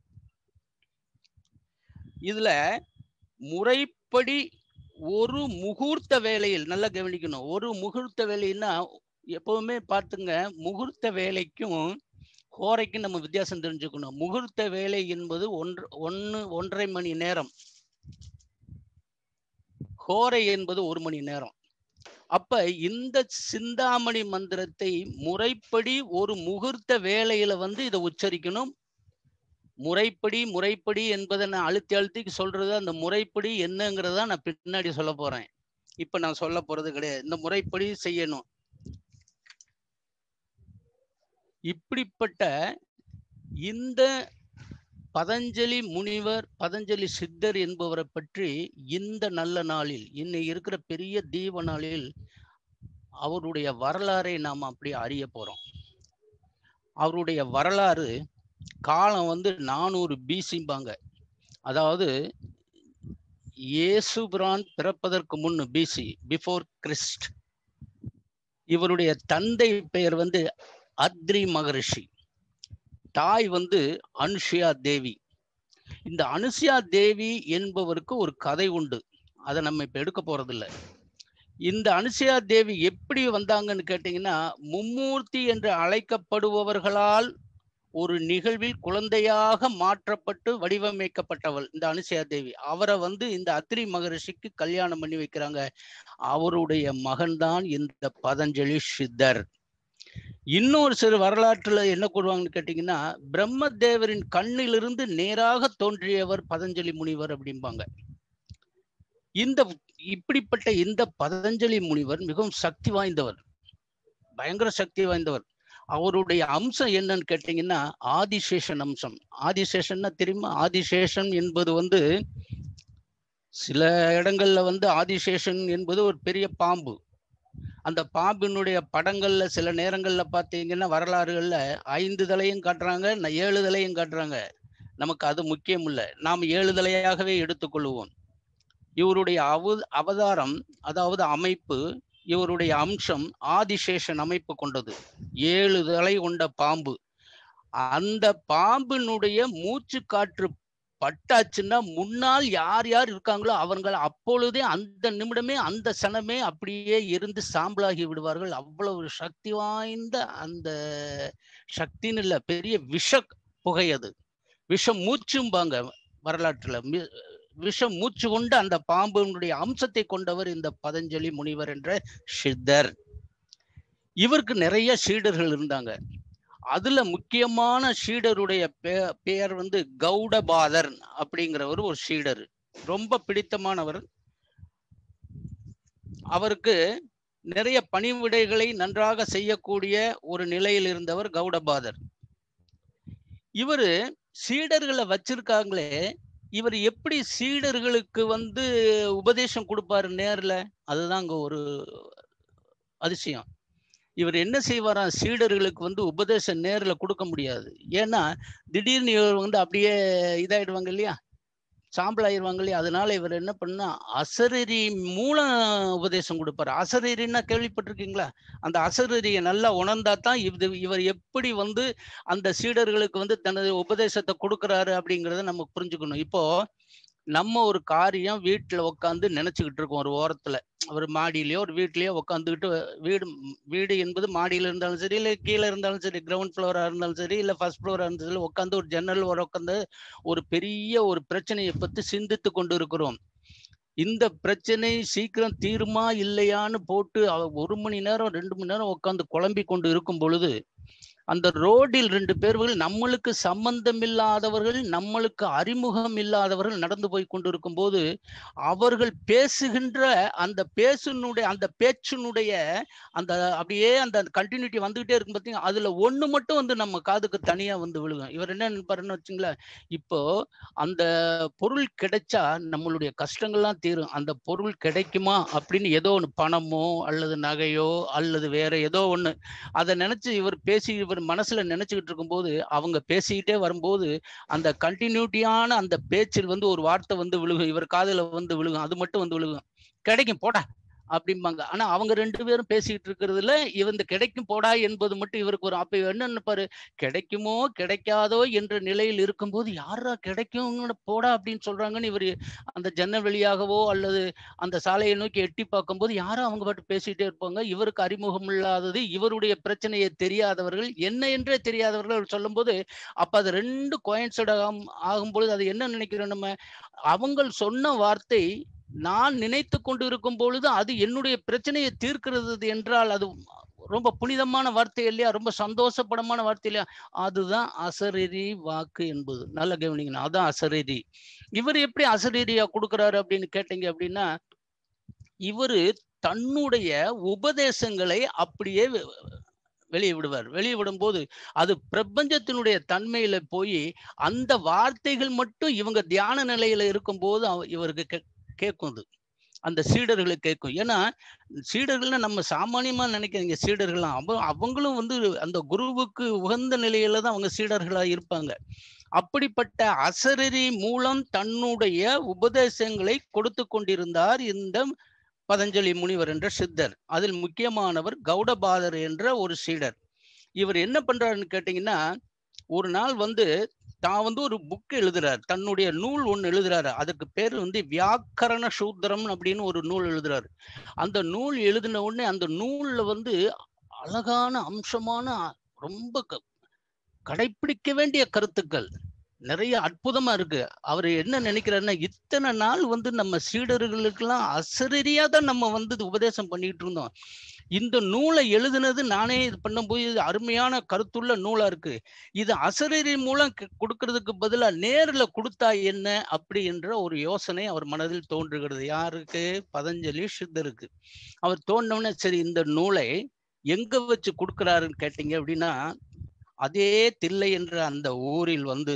இதுல முறைப்படி ஒரு முகூர்த்த வேலையில் நல்லா கவனிக்கணும் ஒரு முகூர்த்த வேலைன்னா எப்பவுமே பார்த்துங்க முகூர்த்த வேலைக்கும் கோரைக்கும் நம்ம வித்தியாசம் தெரிஞ்சுக்கணும் முகூர்த்த வேலை என்பது ஒன்று ஒன்று ஒன்றரை மணி நேரம் கோரை என்பது ஒரு மணி நேரம் அப்ப இந்த சிந்தாமணி மந்திரத்தை முறைப்படி ஒரு முகூர்த்த வேலையில வந்து இதை உச்சரிக்கணும் முறைப்படி முறைப்படி என்பதை நான் அழுத்தி அழுத்தி சொல்றது அந்த முறைப்படி என்னங்கிறத நான் பின்னாடி சொல்ல போறேன் இப்ப நான் சொல்ல போறது கிடையாது இந்த முறைப்படி செய்யணும் இப்படிப்பட்ட இந்த பதஞ்சலி முனிவர் பதஞ்சலி சித்தர் என்பவரை பற்றி இந்த நல்ல நாளில் இன்னைக்கு இருக்கிற பெரிய தீப நாளில் அவருடைய வரலாறை நாம் அப்படி அறிய போறோம் அவருடைய வரலாறு காலம் வந்து நானூறு பிசிம்பாங்க அதாவது இயேசுபிரான் பிறப்பதற்கு முன்னு பிசி பிஃபோர் கிறிஸ்ட் இவருடைய தந்தை பெயர் வந்து அத்ரி மகரிஷி தாய் வந்து அனுஷியா தேவி இந்த அனுஷியா தேவி என்பவருக்கு ஒரு கதை உண்டு அதை நம்ம இப்ப எடுக்க போறதில்ல இந்த அனுஷியா தேவி எப்படி வந்தாங்கன்னு கேட்டீங்கன்னா மும்மூர்த்தி என்று அழைக்கப்படுபவர்களால் ஒரு நிகழ்வில் குழந்தையாக மாற்றப்பட்டு வடிவமைக்கப்பட்டவள் இந்த அனுசயா தேவி அவரை வந்து இந்த அத்ரி மகரிஷிக்கு கல்யாணம் பண்ணி வைக்கிறாங்க அவருடைய மகன்தான் இந்த பதஞ்சலி சித்தர் இன்னொரு சிறு வரலாற்றுல என்ன கூறுவாங்கன்னு கேட்டீங்கன்னா பிரம்மதேவரின் கண்ணிலிருந்து நேராக தோன்றியவர் பதஞ்சலி முனிவர் அப்படிம்பாங்க இந்த இப்படிப்பட்ட இந்த பதஞ்சலி முனிவர் மிகவும் சக்தி வாய்ந்தவர் பயங்கர சக்தி வாய்ந்தவர் அவருடைய அம்சம் என்னன்னு கேட்டீங்கன்னா ஆதிசேஷன் அம்சம் ஆதிசேஷன்னா தெரியுமா ஆதிசேஷன் என்பது வந்து சில இடங்கள்ல வந்து ஆதிசேஷன் என்பது ஒரு பெரிய பாம்பு அந்த பாம்பினுடைய படங்கள்ல சில நேரங்கள்ல பார்த்தீங்கன்னா வரலாறுகள்ல ஐந்து தலையும் காட்டுறாங்க ஏழு தலையும் காட்டுறாங்க நமக்கு அது முக்கியம் இல்லை நாம் ஏழு தலையாகவே எடுத்துக்கொள்வோம் இவருடைய அவ அவதாரம் அதாவது அமைப்பு இவருடைய அம்சம் ஆதிசேஷன் அமைப்பு கொண்டது ஏழு தலை கொண்ட பாம்பு அந்த பாம்பினுடைய மூச்சு காற்று பட்டாச்சுன்னா முன்னால் யார் யார் இருக்காங்களோ அவர்கள் அப்பொழுதே அந்த நிமிடமே அந்த சனமே அப்படியே இருந்து சாம்பலாகி விடுவார்கள் அவ்வளவு சக்தி வாய்ந்த அந்த சக்தின்னு இல்லை பெரிய விஷ புகை அது விஷம் மூச்சும்பாங்க வரலாற்றுல விஷம் மூச்சு கொண்டு அந்த பாம்பினுடைய அம்சத்தை கொண்டவர் இந்த பதஞ்சலி முனிவர் என்ற சித்தர் இவருக்கு நிறைய சீடர்கள் இருந்தாங்க அதுல முக்கியமான சீடருடைய பெயர் வந்து கௌடபாதர் அப்படிங்கிறவர் ஒரு சீடர் ரொம்ப பிடித்தமானவர் அவருக்கு நிறைய பணிவிடைகளை நன்றாக செய்யக்கூடிய ஒரு நிலையில் இருந்தவர் கௌடபாதர் இவரு சீடர்களை வச்சிருக்காங்களே இவர் எப்படி சீடர்களுக்கு வந்து உபதேசம் கொடுப்பாரு நேர்ல அதுதான் அங்க ஒரு அதிசயம் இவர் என்ன செய்வாராம் சீடர்களுக்கு வந்து உபதேசம் நேர்ல கொடுக்க முடியாது ஏன்னா திடீர்னு இவர் வந்து அப்படியே இதாயிடுவாங்க இல்லையா சாம்பல் ஆயிடுவாங்க இல்லையா அதனால இவர் என்ன பண்ணா அசரரி மூலம் உபதேசம் கொடுப்பாரு அசரரின்னா கேள்விப்பட்டிருக்கீங்களா அந்த அசரரியை நல்லா உணர்ந்தா தான் இது இவர் எப்படி வந்து அந்த சீடர்களுக்கு வந்து தனது உபதேசத்தை கொடுக்குறாரு அப்படிங்கிறத நம்ம புரிஞ்சுக்கணும் இப்போ நம்ம ஒரு காரியம் வீட்டுல உட்காந்து நினைச்சுக்கிட்டு இருக்கோம் ஒரு ஓரத்துல ஒரு மாடியிலயோ ஒரு வீட்லயோ உட்காந்துக்கிட்டு வீடு வீடு என்பது மாடியில இருந்தாலும் சரி இல்லை கீழே இருந்தாலும் சரி கிரவுண்ட் ஃப்ளோரா இருந்தாலும் சரி இல்லை ஃபர்ஸ்ட் ஃப்ளோரா இருந்தாலும் சரி உட்காந்து ஒரு ஜன்னல் ஒரு உட்காந்து ஒரு பெரிய ஒரு பிரச்சனையை பத்தி சிந்தித்து கொண்டு இருக்கிறோம் இந்த பிரச்சனை சீக்கிரம் தீருமா இல்லையான்னு போட்டு ஒரு மணி நேரம் ரெண்டு மணி நேரம் உட்காந்து குழம்பி கொண்டு இருக்கும் பொழுது அந்த ரோடில் ரெண்டு பேர்கள் நம்மளுக்கு சம்பந்தம் இல்லாதவர்கள் நம்மளுக்கு அறிமுகம் இல்லாதவர்கள் நடந்து போய் கொண்டிருக்கும் போது அவர்கள் பேசுகின்ற அந்த பேசுனுடைய அந்த பேச்சினுடைய அந்த அப்படியே அந்த கண்டினியூட்டி வந்துகிட்டே இருக்கும் பார்த்தீங்கன்னா அதுல ஒண்ணு மட்டும் வந்து நம்ம காதுக்கு தனியா வந்து விழுகும் இவர் என்ன நினைப்பாருன்னு வச்சுங்களேன் இப்போ அந்த பொருள் கிடைச்சா நம்மளுடைய கஷ்டங்கள்லாம் தீரும் அந்த பொருள் கிடைக்குமா அப்படின்னு ஏதோ ஒன்று பணமோ அல்லது நகையோ அல்லது வேற ஏதோ ஒண்ணு அதை நினைச்சு இவர் பேசி இவர் மனசுல நினைச்சுக்கிட்டு இருக்கும்போது அவங்க பேசிக்கிட்டே வரும்போது அந்த கண்டினியூட்டியான அந்த பேச்சில் வந்து ஒரு வார்த்தை வந்து விழுகும் இவர் காதுல வந்து விழுகும் அது மட்டும் வந்து விழுகும் கிடைக்கும் போடா அப்படிம்பாங்க ஆனா அவங்க ரெண்டு பேரும் பேசிக்கிட்டு இருக்கிறதுல இவந்த கிடைக்கும் போடா என்பது மட்டும் இவருக்கு வரும் அப்ப என்ன நினைப்பாரு கிடைக்குமோ கிடைக்காதோ என்ற நிலையில் இருக்கும்போது யாரா கிடைக்கும் போடா அப்படின்னு சொல்றாங்கன்னு இவர் அந்த ஜன்னல் வழியாகவோ அல்லது அந்த சாலையை நோக்கி எட்டி பார்க்கும்போது யாரும் அவங்க பாட்டு பேசிட்டே இருப்பாங்க இவருக்கு அறிமுகம் இல்லாதது இவருடைய பிரச்சனையை தெரியாதவர்கள் என்ன என்றே தெரியாதவர்கள் சொல்லும்போது அப்ப அது ரெண்டு கோயின்சைட் ஆகும் ஆகும்பொழுது அது என்ன நினைக்கிறோம் நம்ம அவங்க சொன்ன வார்த்தை நான் நினைத்து கொண்டு இருக்கும் பொழுது அது என்னுடைய பிரச்சனையை தீர்க்கிறது என்றால் அது ரொம்ப புனிதமான வார்த்தை இல்லையா ரொம்ப சந்தோஷப்படமான வார்த்தை இல்லையா அதுதான் அசரீரி வாக்கு என்பது நல்ல கவனிக்கணும் அதுதான் அசரீரி இவர் எப்படி அசரீரியா கொடுக்குறாரு அப்படின்னு கேட்டீங்க அப்படின்னா இவரு தன்னுடைய உபதேசங்களை அப்படியே வெளியே விடுவார் வெளியே விடும்போது அது பிரபஞ்சத்தினுடைய தன்மையில போய் அந்த வார்த்தைகள் மட்டும் இவங்க தியான நிலையில இருக்கும்போது இவருக்கு கேட்கும் அது அந்த சீடர்களுக்கு கேட்கும் ஏன்னா சீடர்கள்னா நம்ம சாமானியமா நினைக்கிறீங்க சீடர்கள்லாம் அவ அவங்களும் வந்து அந்த குருவுக்கு உகந்த நிலையில தான் அவங்க சீடர்களா இருப்பாங்க அப்படிப்பட்ட அசரரி மூலம் தன்னுடைய உபதேசங்களை கொடுத்து கொண்டிருந்தார் இந்த பதஞ்சலி முனிவர் என்ற சித்தர் அதில் முக்கியமானவர் கௌடபாதர் என்ற ஒரு சீடர் இவர் என்ன பண்றாருன்னு கேட்டீங்கன்னா ஒரு நாள் வந்து தான் வந்து ஒரு புக் எழுதுறாரு தன்னுடைய நூல் ஒன்று எழுதுறாரு அதுக்கு பேர் வந்து வியாக்கரண சூத்திரம் அப்படின்னு ஒரு நூல் எழுதுறாரு அந்த நூல் எழுதின உடனே அந்த நூல்ல வந்து அழகான அம்சமான ரொம்ப கடைபிடிக்க வேண்டிய கருத்துக்கள் நிறைய அற்புதமா இருக்கு அவர் என்ன நினைக்கிறாருன்னா இத்தனை நாள் வந்து நம்ம சீடர்களுக்கெல்லாம் அசரரியா தான் நம்ம வந்து உபதேசம் பண்ணிட்டு இருந்தோம் இந்த நூலை எழுதுனது நானே இது பண்ணும்போது இது அருமையான கருத்துள்ள நூலா இருக்கு இது அசரரி மூலம் கொடுக்கறதுக்கு பதிலா நேர்ல கொடுத்தா என்ன அப்படி என்ற ஒரு யோசனை அவர் மனதில் தோன்றுகிறது யாருக்கு பதஞ்சலி சித்தருக்கு அவர் தோன்றவுடனே சரி இந்த நூலை எங்க வச்சு கொடுக்குறாருன்னு கேட்டீங்க அப்படின்னா அதே தில்லை என்ற அந்த ஊரில் வந்து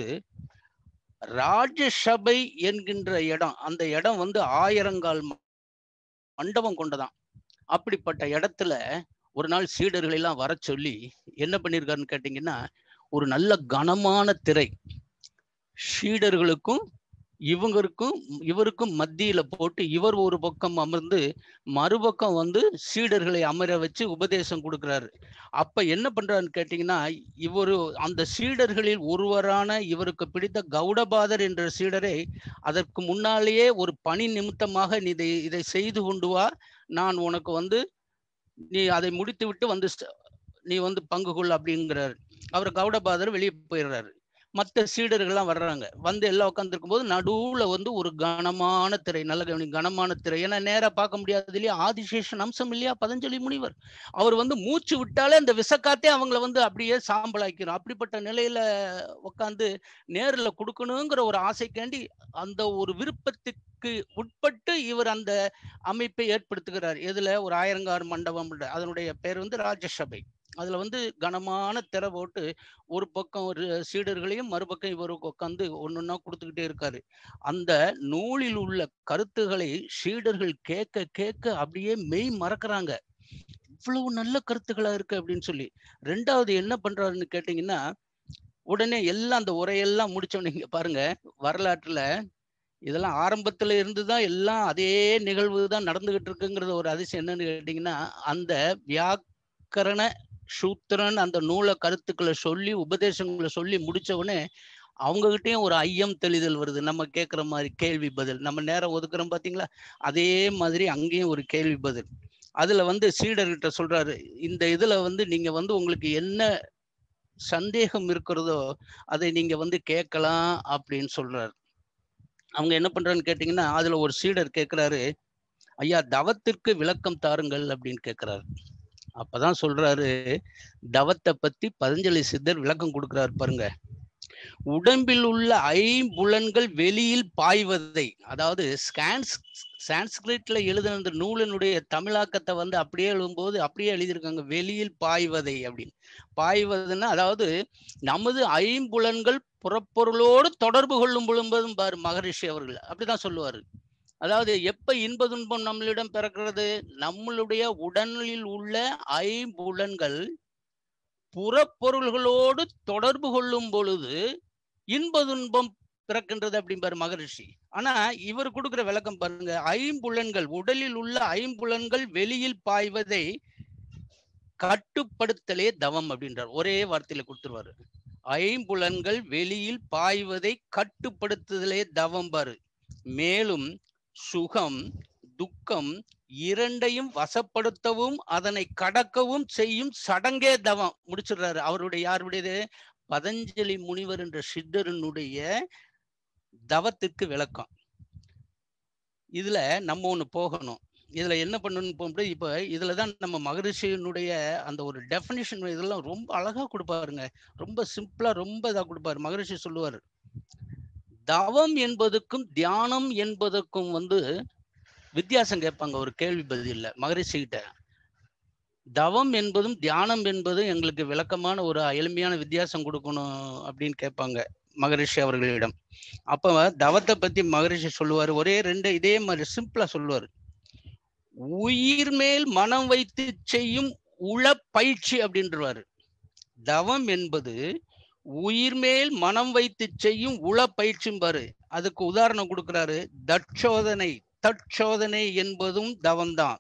ராஜசபை என்கின்ற இடம் அந்த இடம் வந்து ஆயிரங்கால் மண்டபம் கொண்டதான் அப்படிப்பட்ட இடத்துல ஒரு நாள் சீடர்களை எல்லாம் வர சொல்லி என்ன பண்ணிருக்காருன்னு கேட்டீங்கன்னா ஒரு நல்ல கனமான திரை சீடர்களுக்கும் இவங்களுக்கும் இவருக்கும் மத்தியில போட்டு இவர் ஒரு பக்கம் அமர்ந்து மறுபக்கம் வந்து சீடர்களை அமர வச்சு உபதேசம் கொடுக்குறாரு அப்ப என்ன பண்றாருன்னு கேட்டீங்கன்னா இவரு அந்த சீடர்களில் ஒருவரான இவருக்கு பிடித்த கௌடபாதர் என்ற சீடரை அதற்கு முன்னாலேயே ஒரு பணி நிமித்தமாக நீ இதை இதை செய்து கொண்டு வா நான் உனக்கு வந்து நீ அதை முடித்து விட்டு வந்து நீ வந்து பங்கு கொள் அப்படிங்கிறாரு அவர் கௌடபாதர் வெளியே போயிடுறாரு மற்ற சீடர்கள்லாம் வர்றாங்க வந்து எல்லாம் உட்காந்துருக்கும் போது நடுவுல வந்து ஒரு கனமான திரை நல்ல கவனி கனமான திரை ஏன்னா நேரா பார்க்க முடியாது இல்லையா ஆதிசேஷன் அம்சம் இல்லையா பதஞ்சலி முனிவர் அவர் வந்து மூச்சு விட்டாலே அந்த விசக்காத்தே அவங்கள வந்து அப்படியே சாம்பலாக்கிறோம் அப்படிப்பட்ட நிலையில உட்காந்து நேர்ல கொடுக்கணுங்கிற ஒரு ஆசைக்காண்டி அந்த ஒரு விருப்பத்துக்கு உட்பட்டு இவர் அந்த அமைப்பை ஏற்படுத்துகிறார் எதுல ஒரு ஆயிரங்கார் மண்டபம் அதனுடைய பேர் வந்து ராஜசபை அதுல வந்து கனமான திரை போட்டு ஒரு பக்கம் ஒரு சீடர்களையும் மறுபக்கம் இவர் உட்காந்து ஒன்னொன்னா கொடுத்துக்கிட்டே இருக்காரு அந்த நூலில் உள்ள கருத்துக்களை சீடர்கள் கேட்க கேட்க அப்படியே மெய் மறக்கறாங்க இவ்வளவு நல்ல கருத்துக்களா இருக்கு அப்படின்னு சொல்லி ரெண்டாவது என்ன பண்றாருன்னு கேட்டீங்கன்னா உடனே எல்லாம் அந்த உரையெல்லாம் முடிச்சோன்னு இங்க பாருங்க வரலாற்றுல இதெல்லாம் ஆரம்பத்துல இருந்து தான் எல்லாம் அதே நிகழ்வு தான் நடந்துகிட்டு இருக்குங்கிறது ஒரு அதிசயம் என்னன்னு கேட்டீங்கன்னா அந்த வியாக்கரண சூத்திரன் அந்த நூலை கருத்துக்களை சொல்லி உபதேசங்களை சொல்லி முடிச்ச உடனே அவங்ககிட்டயும் ஒரு ஐயம் தெளிதல் வருது நம்ம கேட்குற மாதிரி கேள்வி பதில் நம்ம நேரம் ஒதுக்குறோம் பாத்தீங்களா அதே மாதிரி அங்கேயும் ஒரு கேள்வி பதில் அதுல வந்து சீடர்கிட்ட சொல்றாரு இந்த இதுல வந்து நீங்க வந்து உங்களுக்கு என்ன சந்தேகம் இருக்கிறதோ அதை நீங்க வந்து கேட்கலாம் அப்படின்னு சொல்றாரு அவங்க என்ன பண்றான்னு கேட்டீங்கன்னா அதுல ஒரு சீடர் கேட்கிறாரு ஐயா தவத்திற்கு விளக்கம் தாருங்கள் அப்படின்னு கேட்கிறாரு அப்பதான் சொல்றாரு தவத்தை பத்தி பதஞ்சலி சித்தர் விளக்கம் கொடுக்கிறாரு பாருங்க உடம்பில் உள்ள ஐம்புலன்கள் வெளியில் பாய்வதை அதாவது ஸ்கான்ஸ் சான்ஸ்கிரிட்ல எழுதின அந்த நூலினுடைய தமிழாக்கத்தை வந்து அப்படியே எழுதும்போது அப்படியே எழுதியிருக்காங்க வெளியில் பாய்வதை அப்படின்னு பாய்வதுன்னா அதாவது நமது ஐம்புலன்கள் புறப்பொருளோடு தொடர்பு கொள்ளும் பொழுதும் பாரு மகரிஷி அவர்கள் அப்படிதான் சொல்லுவாரு அதாவது எப்ப இன்ப துன்பம் நம்மளிடம் பிறக்கிறது நம்மளுடைய உடலில் உள்ள ஐம்புலன்கள் புறப்பொருள்களோடு தொடர்பு கொள்ளும் பொழுது இன்ப துன்பம் பிறக்கின்றது அப்படிம்பாரு மகரிஷி ஆனா இவர் கொடுக்கிற விளக்கம் பாருங்க ஐம்புலன்கள் உடலில் உள்ள ஐம்புலன்கள் வெளியில் பாய்வதை கட்டுப்படுத்தலே தவம் அப்படின்றார் ஒரே வார்த்தையில கொடுத்துருவாரு ஐம்புலன்கள் வெளியில் பாய்வதை கட்டுப்படுத்துதலே தவம் பாரு மேலும் சுகம் துக்கம் இரண்டையும் வசப்படுத்தவும் அதனை கடக்கவும் செய்யும் சடங்கே தவம் முடிச்சிடுறாரு அவருடைய யாருடையது பதஞ்சலி முனிவர் என்ற சித்தரனுடைய தவத்துக்கு விளக்கம் இதுல நம்ம ஒண்ணு போகணும் இதுல என்ன பண்ணணும் போகும்போது இப்ப இதுலதான் நம்ம மகரிஷியினுடைய அந்த ஒரு டெஃபினிஷன் இதெல்லாம் ரொம்ப அழகா கொடுப்பாருங்க ரொம்ப சிம்பிளா ரொம்ப இதா கொடுப்பாரு மகரிஷி சொல்லுவாரு தவம் என்பதுக்கும் தியானம் என்பதற்கும் வந்து வித்தியாசம் கேட்பாங்க ஒரு கேள்வி பதில்ல மகரிஷி கிட்ட தவம் என்பதும் தியானம் என்பதும் எங்களுக்கு விளக்கமான ஒரு எளிமையான வித்தியாசம் கொடுக்கணும் அப்படின்னு கேட்பாங்க மகரிஷி அவர்களிடம் அப்ப தவத்தை பத்தி மகரிஷி சொல்லுவாரு ஒரே ரெண்டு இதே மாதிரி சிம்பிளா சொல்லுவாரு உயிர் மேல் மனம் வைத்து செய்யும் உள பயிற்சி அப்படின்றவாரு தவம் என்பது உயிர் மேல் மனம் வைத்து செய்யும் உள பயிற்சியும் பாரு அதுக்கு உதாரணம் கொடுக்கிறாரு தட்சோதனை தற்சோதனை என்பதும் தவம்தான்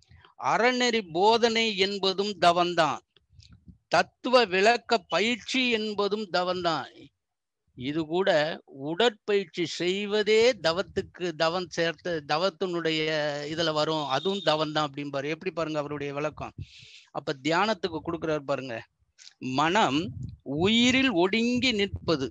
அறநெறி போதனை என்பதும் தவம்தான் தத்துவ விளக்க பயிற்சி என்பதும் தவம்தான் இது கூட உடற்பயிற்சி செய்வதே தவத்துக்கு தவம் சேர்த்த தவத்தினுடைய இதுல வரும் அதுவும் தவம் தான் அப்படிம்பாரு எப்படி பாருங்க அவருடைய விளக்கம் அப்ப தியானத்துக்கு கொடுக்குறாரு பாருங்க மனம் உயிரில் ஒடுங்கி நிற்பது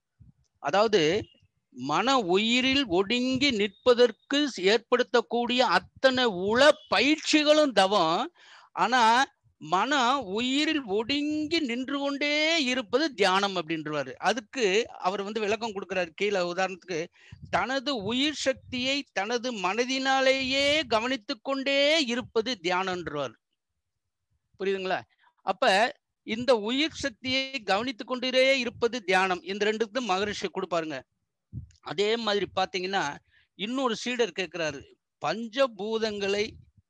அதாவது மன உயிரில் ஒடுங்கி நிற்பதற்கு ஏற்படுத்தக்கூடிய அத்தனை உள பயிற்சிகளும் தவம் ஆனா மனம் உயிரில் ஒடுங்கி நின்று கொண்டே இருப்பது தியானம் அப்படின்றவாரு அதுக்கு அவர் வந்து விளக்கம் கொடுக்கிறார் கீழே உதாரணத்துக்கு தனது உயிர் சக்தியை தனது மனதினாலேயே கவனித்து கொண்டே இருப்பது தியானம்ன்றவார் புரியுதுங்களா அப்ப இந்த உயிர் சக்தியை கவனித்து கொண்டே இருப்பது தியானம் இந்த ரெண்டுக்கும் மகரிஷி கொடுப்பாருங்க அதே மாதிரி பாத்தீங்கன்னா இன்னொரு சீடர் கேட்கிறாரு பஞ்சபூதங்களை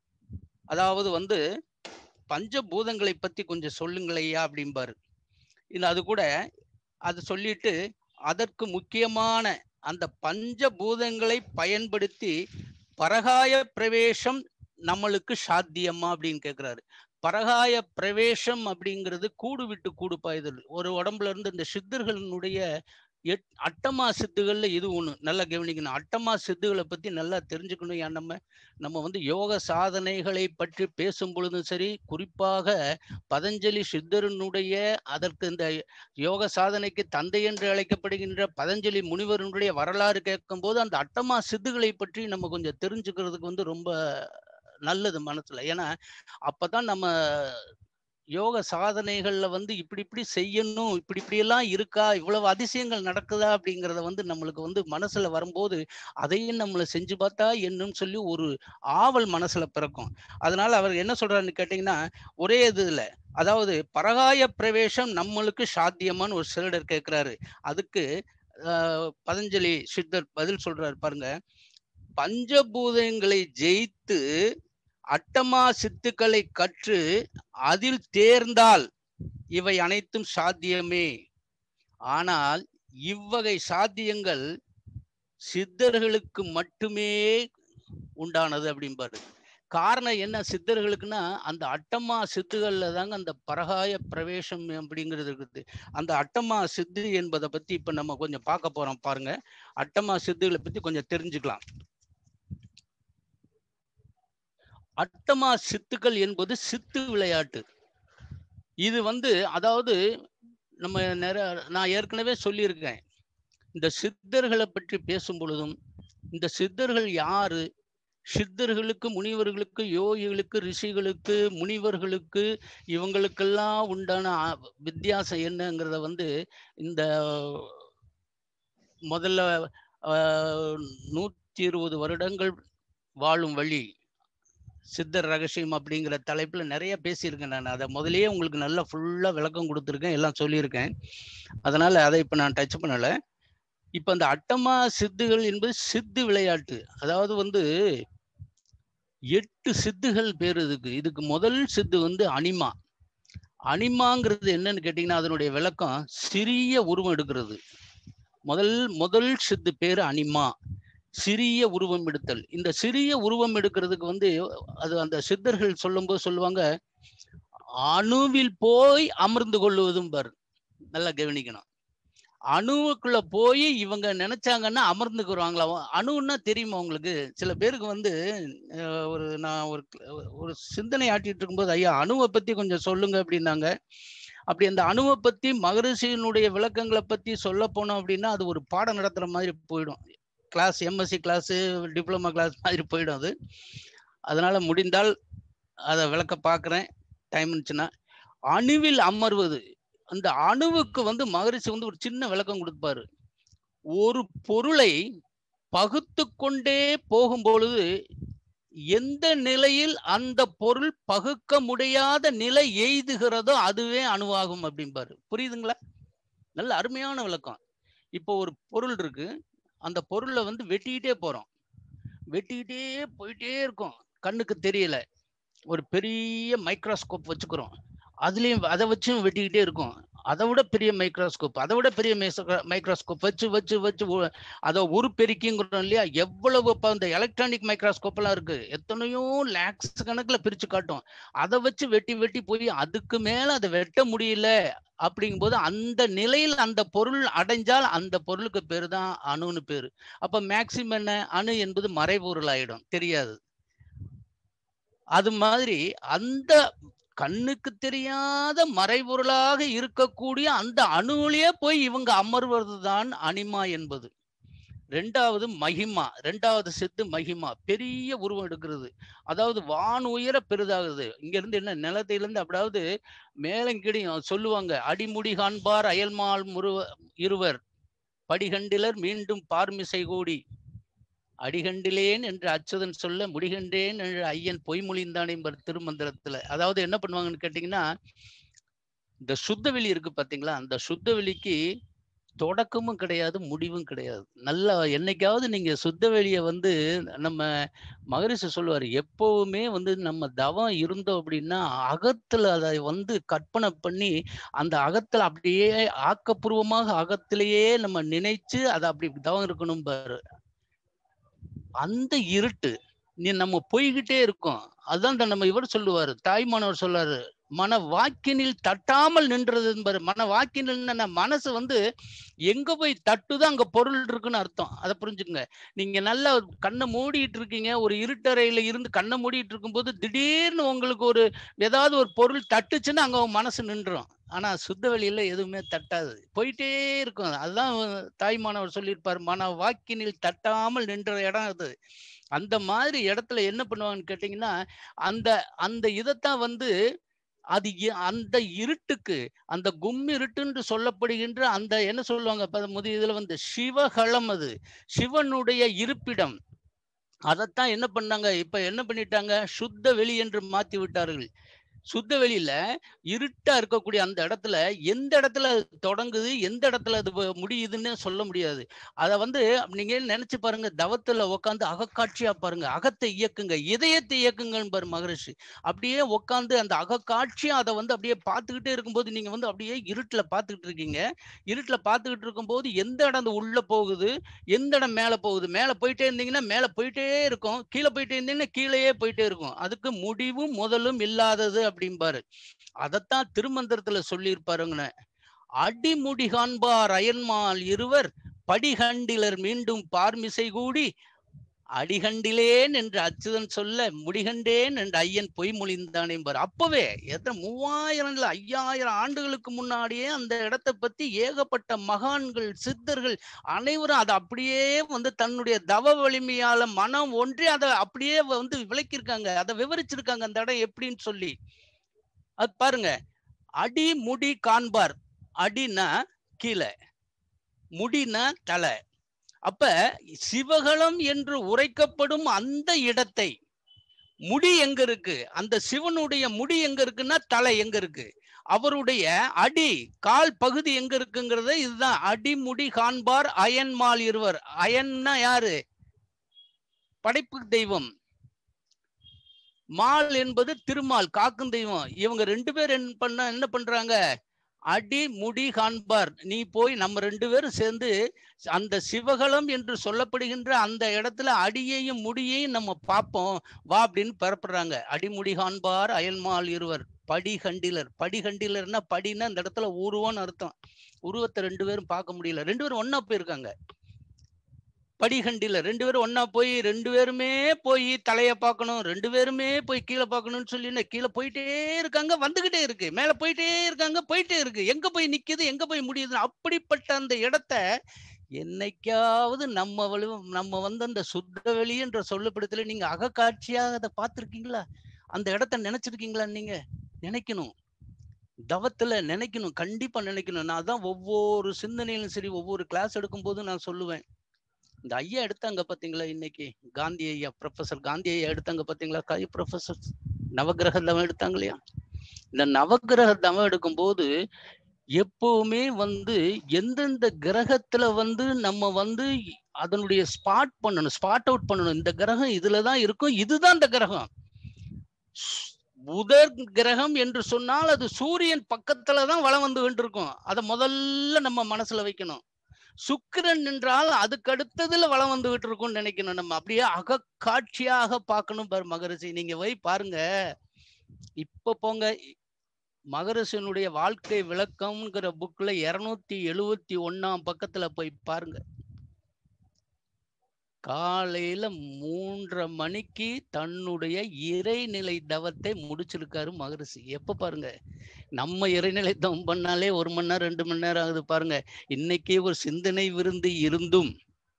அதாவது வந்து பஞ்சபூதங்களை பத்தி கொஞ்சம் சொல்லுங்களையா அப்படிம்பாரு இந்த அது கூட அது சொல்லிட்டு அதற்கு முக்கியமான அந்த பஞ்சபூதங்களை பயன்படுத்தி பரகாய பிரவேசம் நம்மளுக்கு சாத்தியமா அப்படின்னு கேக்குறாரு பரகாய பிரவேசம் அப்படிங்கிறது கூடு விட்டு கூடு பாய்தல் ஒரு உடம்புல இருந்து இந்த சித்தர்களினுடைய எட் அட்டமா சித்துகள்ல இது ஒண்ணு நல்லா கவனிக்கணும் அட்டமா சித்துகளை பத்தி நல்லா தெரிஞ்சுக்கணும் ஏன் நம்ம நம்ம வந்து யோக சாதனைகளை பற்றி பேசும் பொழுதும் சரி குறிப்பாக பதஞ்சலி சித்தரனுடைய அதற்கு இந்த யோக சாதனைக்கு தந்தை என்று அழைக்கப்படுகின்ற பதஞ்சலி முனிவருடைய வரலாறு கேட்கும் போது அந்த அட்டமா சித்துகளை பற்றி நம்ம கொஞ்சம் தெரிஞ்சுக்கிறதுக்கு வந்து ரொம்ப நல்லது மனசுல ஏன்னா அப்பதான் நம்ம யோக சாதனைகள்ல வந்து இப்படி இப்படி செய்யணும் இப்படி இப்படி எல்லாம் இருக்கா இவ்வளவு அதிசயங்கள் நடக்குதா அப்படிங்கிறத வந்து நம்மளுக்கு வந்து மனசுல வரும்போது அதையும் நம்மள செஞ்சு பார்த்தா என்னன்னு சொல்லி ஒரு ஆவல் மனசுல பிறக்கும் அதனால அவர் என்ன சொல்றாருன்னு கேட்டீங்கன்னா ஒரே இதுல அதாவது பரகாய பிரவேசம் நம்மளுக்கு சாத்தியமான்னு ஒரு சிலடர் கேட்கிறாரு அதுக்கு ஆஹ், பதஞ்சலி சித்தர் பதில் சொல்றாரு பாருங்க பஞ்சபூதங்களை ஜெயித்து அட்டமா சித்துக்களை கற்று அதில் தேர்ந்தால் இவை அனைத்தும் சாத்தியமே ஆனால் இவ்வகை சாத்தியங்கள் சித்தர்களுக்கு மட்டுமே உண்டானது அப்படிம்பாரு காரணம் என்ன சித்தர்களுக்குன்னா அந்த அட்டமா சித்துகள்ல தாங்க அந்த பரகாய பிரவேசம் அப்படிங்கிறது இருக்குது அந்த அட்டமா சித்து என்பதை பத்தி இப்ப நம்ம கொஞ்சம் பார்க்க போறோம் பாருங்க அட்டமா சித்துகளை பத்தி கொஞ்சம் தெரிஞ்சுக்கலாம் அட்டமா சித்துக்கள் என்பது சித்து விளையாட்டு இது வந்து அதாவது நம்ம நிறைய நான் ஏற்கனவே சொல்லியிருக்கேன் இந்த சித்தர்களை பற்றி பேசும் பொழுதும் இந்த சித்தர்கள் யாரு சித்தர்களுக்கு முனிவர்களுக்கு யோகிகளுக்கு ரிஷிகளுக்கு முனிவர்களுக்கு இவங்களுக்கெல்லாம் உண்டான ஆ- வித்தியாசம் என்னங்கிறத வந்து இந்த முதல்ல ஆஹ், நூற்றி இருபது வருடங்கள் வாழும் வழி சித்தர் ரகசியம் அப்படிங்கிற தலைப்புல நிறைய பேசியிருக்கேன் நான் அதை முதல்லயே உங்களுக்கு நல்லா ஃபுல்லா விளக்கம் கொடுத்துருக்கேன் எல்லாம் சொல்லியிருக்கேன் அதனால அதை இப்ப நான் டச் பண்ணல இப்ப அந்த அட்டமா சித்துகள் என்பது சித்து விளையாட்டு அதாவது வந்து எட்டு சித்துகள் பேர் இதுக்கு இதுக்கு முதல் சித்து வந்து அனிமா அனிமாங்கிறது என்னன்னு கேட்டீங்கன்னா அதனுடைய விளக்கம் சிறிய உருவம் எடுக்கிறது முதல் முதல் சித்து பேரு அனிமா சிறிய உருவம் எடுத்தல் இந்த சிறிய உருவம் எடுக்கிறதுக்கு வந்து அது அந்த சித்தர்கள் சொல்லும்போது சொல்லுவாங்க அணுவில் போய் அமர்ந்து கொள்வதும் பாரு நல்லா கவனிக்கணும் அணுவுக்குள்ள போய் இவங்க நினைச்சாங்கன்னா அமர்ந்துக்குருவாங்களா அணுன்னா தெரியுமா உங்களுக்கு சில பேருக்கு வந்து அஹ், ஒரு நான் ஒரு ஒரு சிந்தனை ஆட்டிட்டு இருக்கும்போது ஐயா அணுவை பத்தி கொஞ்சம் சொல்லுங்க அப்படின்னாங்க அப்படி அந்த அணுவை பத்தி மகரிஷியினுடைய விளக்கங்களை பத்தி சொல்ல போனோம் அப்படின்னா அது ஒரு பாடம் நடத்துற மாதிரி போயிடும் class MSc class diploma class மாதிரி போயிடும் அது அதனால முடிந்தால் அதை விளக்க பார்க்குறேன் டைம் இருந்துச்சுன்னா அணுவில் அமர்வது அந்த அணுவுக்கு வந்து மகரிஷி வந்து ஒரு சின்ன விளக்கம் கொடுப்பாரு ஒரு பொருளை பகுத்து கொண்டே போகும் பொழுது எந்த நிலையில் அந்த பொருள் பகுக்க முடியாத நிலை எய்துகிறதோ அதுவே அணுவாகும் அப்படிம்பாரு புரியுதுங்களா நல்ல அருமையான விளக்கம் இப்போ ஒரு பொருள் இருக்கு அந்த பொருளை வந்து வெட்டிக்கிட்டே போறோம் வெட்டிக்கிட்டே போயிட்டே இருக்கும் கண்ணுக்கு தெரியல ஒரு பெரிய மைக்ரோஸ்கோப் வச்சுக்கிறோம் அதுலயும் அதை வச்சும் வெட்டிக்கிட்டே இருக்கும் அதை விட பெரிய மைக்ரோஸ்கோப் அதை விட பெரிய மைக்ரோஸ்கோப் வச்சு வச்சு வச்சு உ- அதை உருப்பெருக்கிங்கிறோம் இல்லையா எவ்வளவு இப்போ இந்த எலக்ட்ரானிக் மைக்ரோஸ்கோப் எல்லாம் இருக்கு எத்தனையோ லேக்ஸ் கணக்குல பிரிச்சு காட்டும் அதை வச்சு வெட்டி வெட்டி போய் அதுக்கு மேல அதை வெட்ட முடியல அப்படிங்கும்போது அந்த நிலையில் அந்த பொருள் அடைஞ்சால் அந்த பொருளுக்கு பேரு தான் அணுன்னு பேரு அப்ப மேக்சிமம் என்ன அணு என்பது மறைபொருள் ஆயிடும் தெரியாது அது மாதிரி அந்த கண்ணுக்கு தெரியாத மறைபொருளாக இருக்கக்கூடிய அந்த அணுவிலேயே போய் இவங்க அமர்வதுதான் அனிமா என்பது ரெண்டாவது மகிமா ரெண்டாவது சித்து மகிமா பெரிய உருவம் எடுக்கிறது அதாவது வான் உயர பெரிதாகுது இங்க இருந்து என்ன நிலத்திலிருந்து அப்படியாவது மேலங்கிடியும் சொல்லுவாங்க அடிமுடி காண்பார் அயல்மால் முருவ இருவர் படிகண்டிலர் மீண்டும் பார்மிசை கூடி அடிகண்டிலேன் என்று அச்சுதன் சொல்ல முடிகண்டேன் என்று ஐயன் பொய்மொழிந்தானே என்பர் திருமந்திரத்துல அதாவது என்ன பண்ணுவாங்கன்னு கேட்டீங்கன்னா இந்த சுத்தவெளி இருக்கு பாத்தீங்களா அந்த சுத்தவெளிக்கு தொடக்கமும் கிடையாது முடிவும் கிடையாது நல்லா என்னைக்காவது நீங்க சுத்தவெளியை வந்து நம்ம மகரிஷி சொல்லுவார் எப்பவுமே வந்து நம்ம தவம் இருந்தோம் அப்படின்னா அகத்துல அதை வந்து கற்பனை பண்ணி அந்த அகத்துல அப்படியே ஆக்கப்பூர்வமாக அகத்திலேயே நம்ம நினைச்சு அதை அப்படி தவம் இருக்கணும் பாரு அந்த இருட்டு நீ நம்ம போய்கிட்டே இருக்கோம் அதான் இந்த நம்ம இவர் சொல்லுவாரு தாய்மானவர் சொல்லுவாரு மன வாக்கினில் தட்டாமல் நின்றது என்பாரு மன வாக்கினில் என்ன மனசு வந்து எங்க போய் தட்டுதோ அங்க பொருள் இருக்குன்னு அர்த்தம் அதை புரிஞ்சுக்கங்க நீங்க நல்லா கண்ணை மூடிட்டு இருக்கீங்க ஒரு இருட்டறையில இருந்து கண்ணை மூடிட்டு இருக்கும்போது திடீர்னு உங்களுக்கு ஒரு ஏதாவது ஒரு பொருள் தட்டுச்சுன்னா அங்க உங்க மனசு நின்றும் ஆனா சுத்த வெளியில எதுவுமே தட்டாது போயிட்டே இருக்கும் அதுதான் தாய்மானவர் சொல்லியிருப்பார் மன வாக்கினில் தட்டாமல் நின்ற இடம் அது அந்த மாதிரி இடத்துல என்ன பண்ணுவாங்கன்னு கேட்டீங்கன்னா அந்த அந்த இதைத்தான் வந்து அது இ- அந்த இருட்டுக்கு அந்த கும் இருட்டுன்னு சொல்லப்படுகின்ற அந்த என்ன சொல்லுவாங்க இப்ப முதி இதுல வந்து சிவகளம் அது சிவனுடைய இருப்பிடம் அதைத்தான் என்ன பண்ணாங்க இப்ப என்ன பண்ணிட்டாங்க சுத்த வெளி என்று மாத்தி விட்டார்கள் சுத்த வெளியில இருட்டா இருக்கக்கூடிய அந்த இடத்துல எந்த இடத்துல அது தொடங்குது எந்த இடத்துல அது வ- முடியுதுன்னு சொல்ல முடியாது அத வந்து நீங்க நினைச்சு பாருங்க தவத்துல உட்காந்து அகக்காட்சியா பாருங்க அகத்தை இயக்குங்க இதயத்தை இயக்குங்கன்னு பாரு மகரிஷி அப்படியே உட்காந்து அந்த அகக்காட்சியா அதை வந்து அப்படியே பார்த்துக்கிட்டே இருக்கும்போது நீங்க வந்து அப்படியே இருட்டுல பார்த்துக்கிட்டு இருக்கீங்க இருட்டுல பார்த்துக்கிட்டு இருக்கும்போது எந்த இடம் அது உள்ள போகுது எந்த இடம் மேல போகுது மேல போயிட்டே இருந்தீங்கன்னா மேல போயிட்டே இருக்கும் கீழே போயிட்டே இருந்தீங்கன்னா கீழேயே போயிட்டே இருக்கும் அதுக்கு முடிவும் முதலும் இல்லாதது அப்படிம்பாரு அதைத்தான் திருமந்திரத்துல சொல்லியிருப்பாருங்கண்ணே அடிமுடி காண்பார் அயன்மால் இருவர் படிகண்டிலர் மீண்டும் பார்மிசை கூடி அடிகண்டிலேன் என்று அச்சுதன் சொல்ல முடிகண்டேன் என்று ஐயன் பொய் மொழிந்தானே பாரு அப்பவே எத்தனை மூவாயிரம் இல்ல ஐயாயிரம் ஆண்டுகளுக்கு முன்னாடியே அந்த இடத்தை பத்தி ஏகப்பட்ட மகான்கள் சித்தர்கள் அனைவரும் அதை அப்படியே வந்து தன்னுடைய தவ வலிமையால மனம் ஒன்றி அதை அப்படியே வந்து விளக்கியிருக்காங்க அதை விவரிச்சிருக்காங்க அந்த இடம் எப்படின்னு சொல்லி அது பாருங்க அடி முடி காண்பார் அடினா கீழே முடினா தலை அப்ப சிவகலம் என்று உரைக்கப்படும் அந்த இடத்தை முடி எங்க இருக்கு அந்த சிவனுடைய முடி எங்க இருக்குன்னா தலை எங்க இருக்கு அவருடைய அடி கால் பகுதி எங்க இருக்குங்கிறத இதுதான் அடிமுடி காண்பார் அயன்மால் இருவர் அயன்னா யாரு படைப்பு தெய்வம் மால் என்பது திருமால் காக்கும் தெய்வம் இவங்க ரெண்டு பேர் என்ன பண்ண என்ன பண்றாங்க அடி முடி காண்பார் நீ போய் நம்ம ரெண்டு பேரும் சேர்ந்து அந்த சிவகலம் என்று சொல்லப்படுகின்ற அந்த இடத்துல அடியையும் முடியையும் நம்ம பார்ப்போம் வா அப்படின்னு பெறப்படுறாங்க அடிமுடி காண்பார் அயல்மால் இருவர் படிகண்டிலர் படிகண்டிலர்னா படின்னா அந்த இடத்துல உருவம்னு அர்த்தம் உருவத்தை ரெண்டு பேரும் பார்க்க முடியல ரெண்டு பேரும் ஒண்ணா போயிருக்காங்க படிகண்டில ரெண்டு பேரும் ஒண்ணா போய் ரெண்டு பேருமே போய் தலைய பார்க்கணும் ரெண்டு பேருமே போய் கீழே பார்க்கணும்னு சொல்லி கீழே போயிட்டே இருக்காங்க வந்துகிட்டே இருக்கு மேல போயிட்டே இருக்காங்க போயிட்டே இருக்கு எங்க போய் நிக்குது எங்க போய் முடியுது அப்படிப்பட்ட அந்த இடத்த என்னைக்காவது நம்ம வலு நம்ம வந்து அந்த சுத்த வெளி என்ற சொல்லப்படத்துல நீங்க அகக்காட்சியாக அதை பார்த்திருக்கீங்களா அந்த இடத்த நினைச்சிருக்கீங்களா நீங்க நினைக்கணும் தவத்துல நினைக்கணும் கண்டிப்பா நினைக்கணும் நான் அதான் ஒவ்வொரு சிந்தனையிலும் சரி ஒவ்வொரு கிளாஸ் எடுக்கும் போதும் நான் சொல்லுவேன் இந்த ஐயா எடுத்தாங்க பாத்தீங்களா இன்னைக்கு காந்தி ஐயா ப்ரொஃபசர் காந்தி ஐயா எடுத்தாங்க பாத்தீங்களா கை ப்ரொஃபசர் நவகிரக தவம் எடுத்தாங்க இல்லையா இந்த நவகிரக தவம் எடுக்கும்போது எப்பவுமே வந்து எந்தெந்த கிரகத்துல வந்து நம்ம வந்து அதனுடைய ஸ்பாட் பண்ணணும் ஸ்பாட் அவுட் பண்ணணும் இந்த கிரகம் இதுலதான் இருக்கும் இதுதான் இந்த கிரகம் புதர் கிரகம் என்று சொன்னால் அது சூரியன் பக்கத்துல தான் வளம் வந்து இருக்கும் அதை முதல்ல நம்ம மனசுல வைக்கணும் சுக்கிரன் என்றால் அதுக்கு அடுத்ததுல வளம் வந்துகிட்டு இருக்கும்னு நினைக்கணும் நம்ம அப்படியே அகக்காட்சியாக பார்க்கணும் பாரு மகரிஷி நீங்க போய் பாருங்க இப்ப போங்க மகரிஷனுடைய வாழ்க்கை விளக்கம்ங்கிற புக்ல இருநூத்தி எழுவத்தி ஒன்னாம் பக்கத்துல போய் பாருங்க காலையில மூன்றரை மணிக்கு தன்னுடைய இறைநிலை தவத்தை முடிச்சிருக்காரு மகரிஷி எப்ப பாருங்க நம்ம இறைநிலை தவம் பண்ணாலே ஒரு மணி நேரம் ரெண்டு மணி நேரம் ஆகுது பாருங்க இன்னைக்கு ஒரு சிந்தனை விருந்து இருந்தும்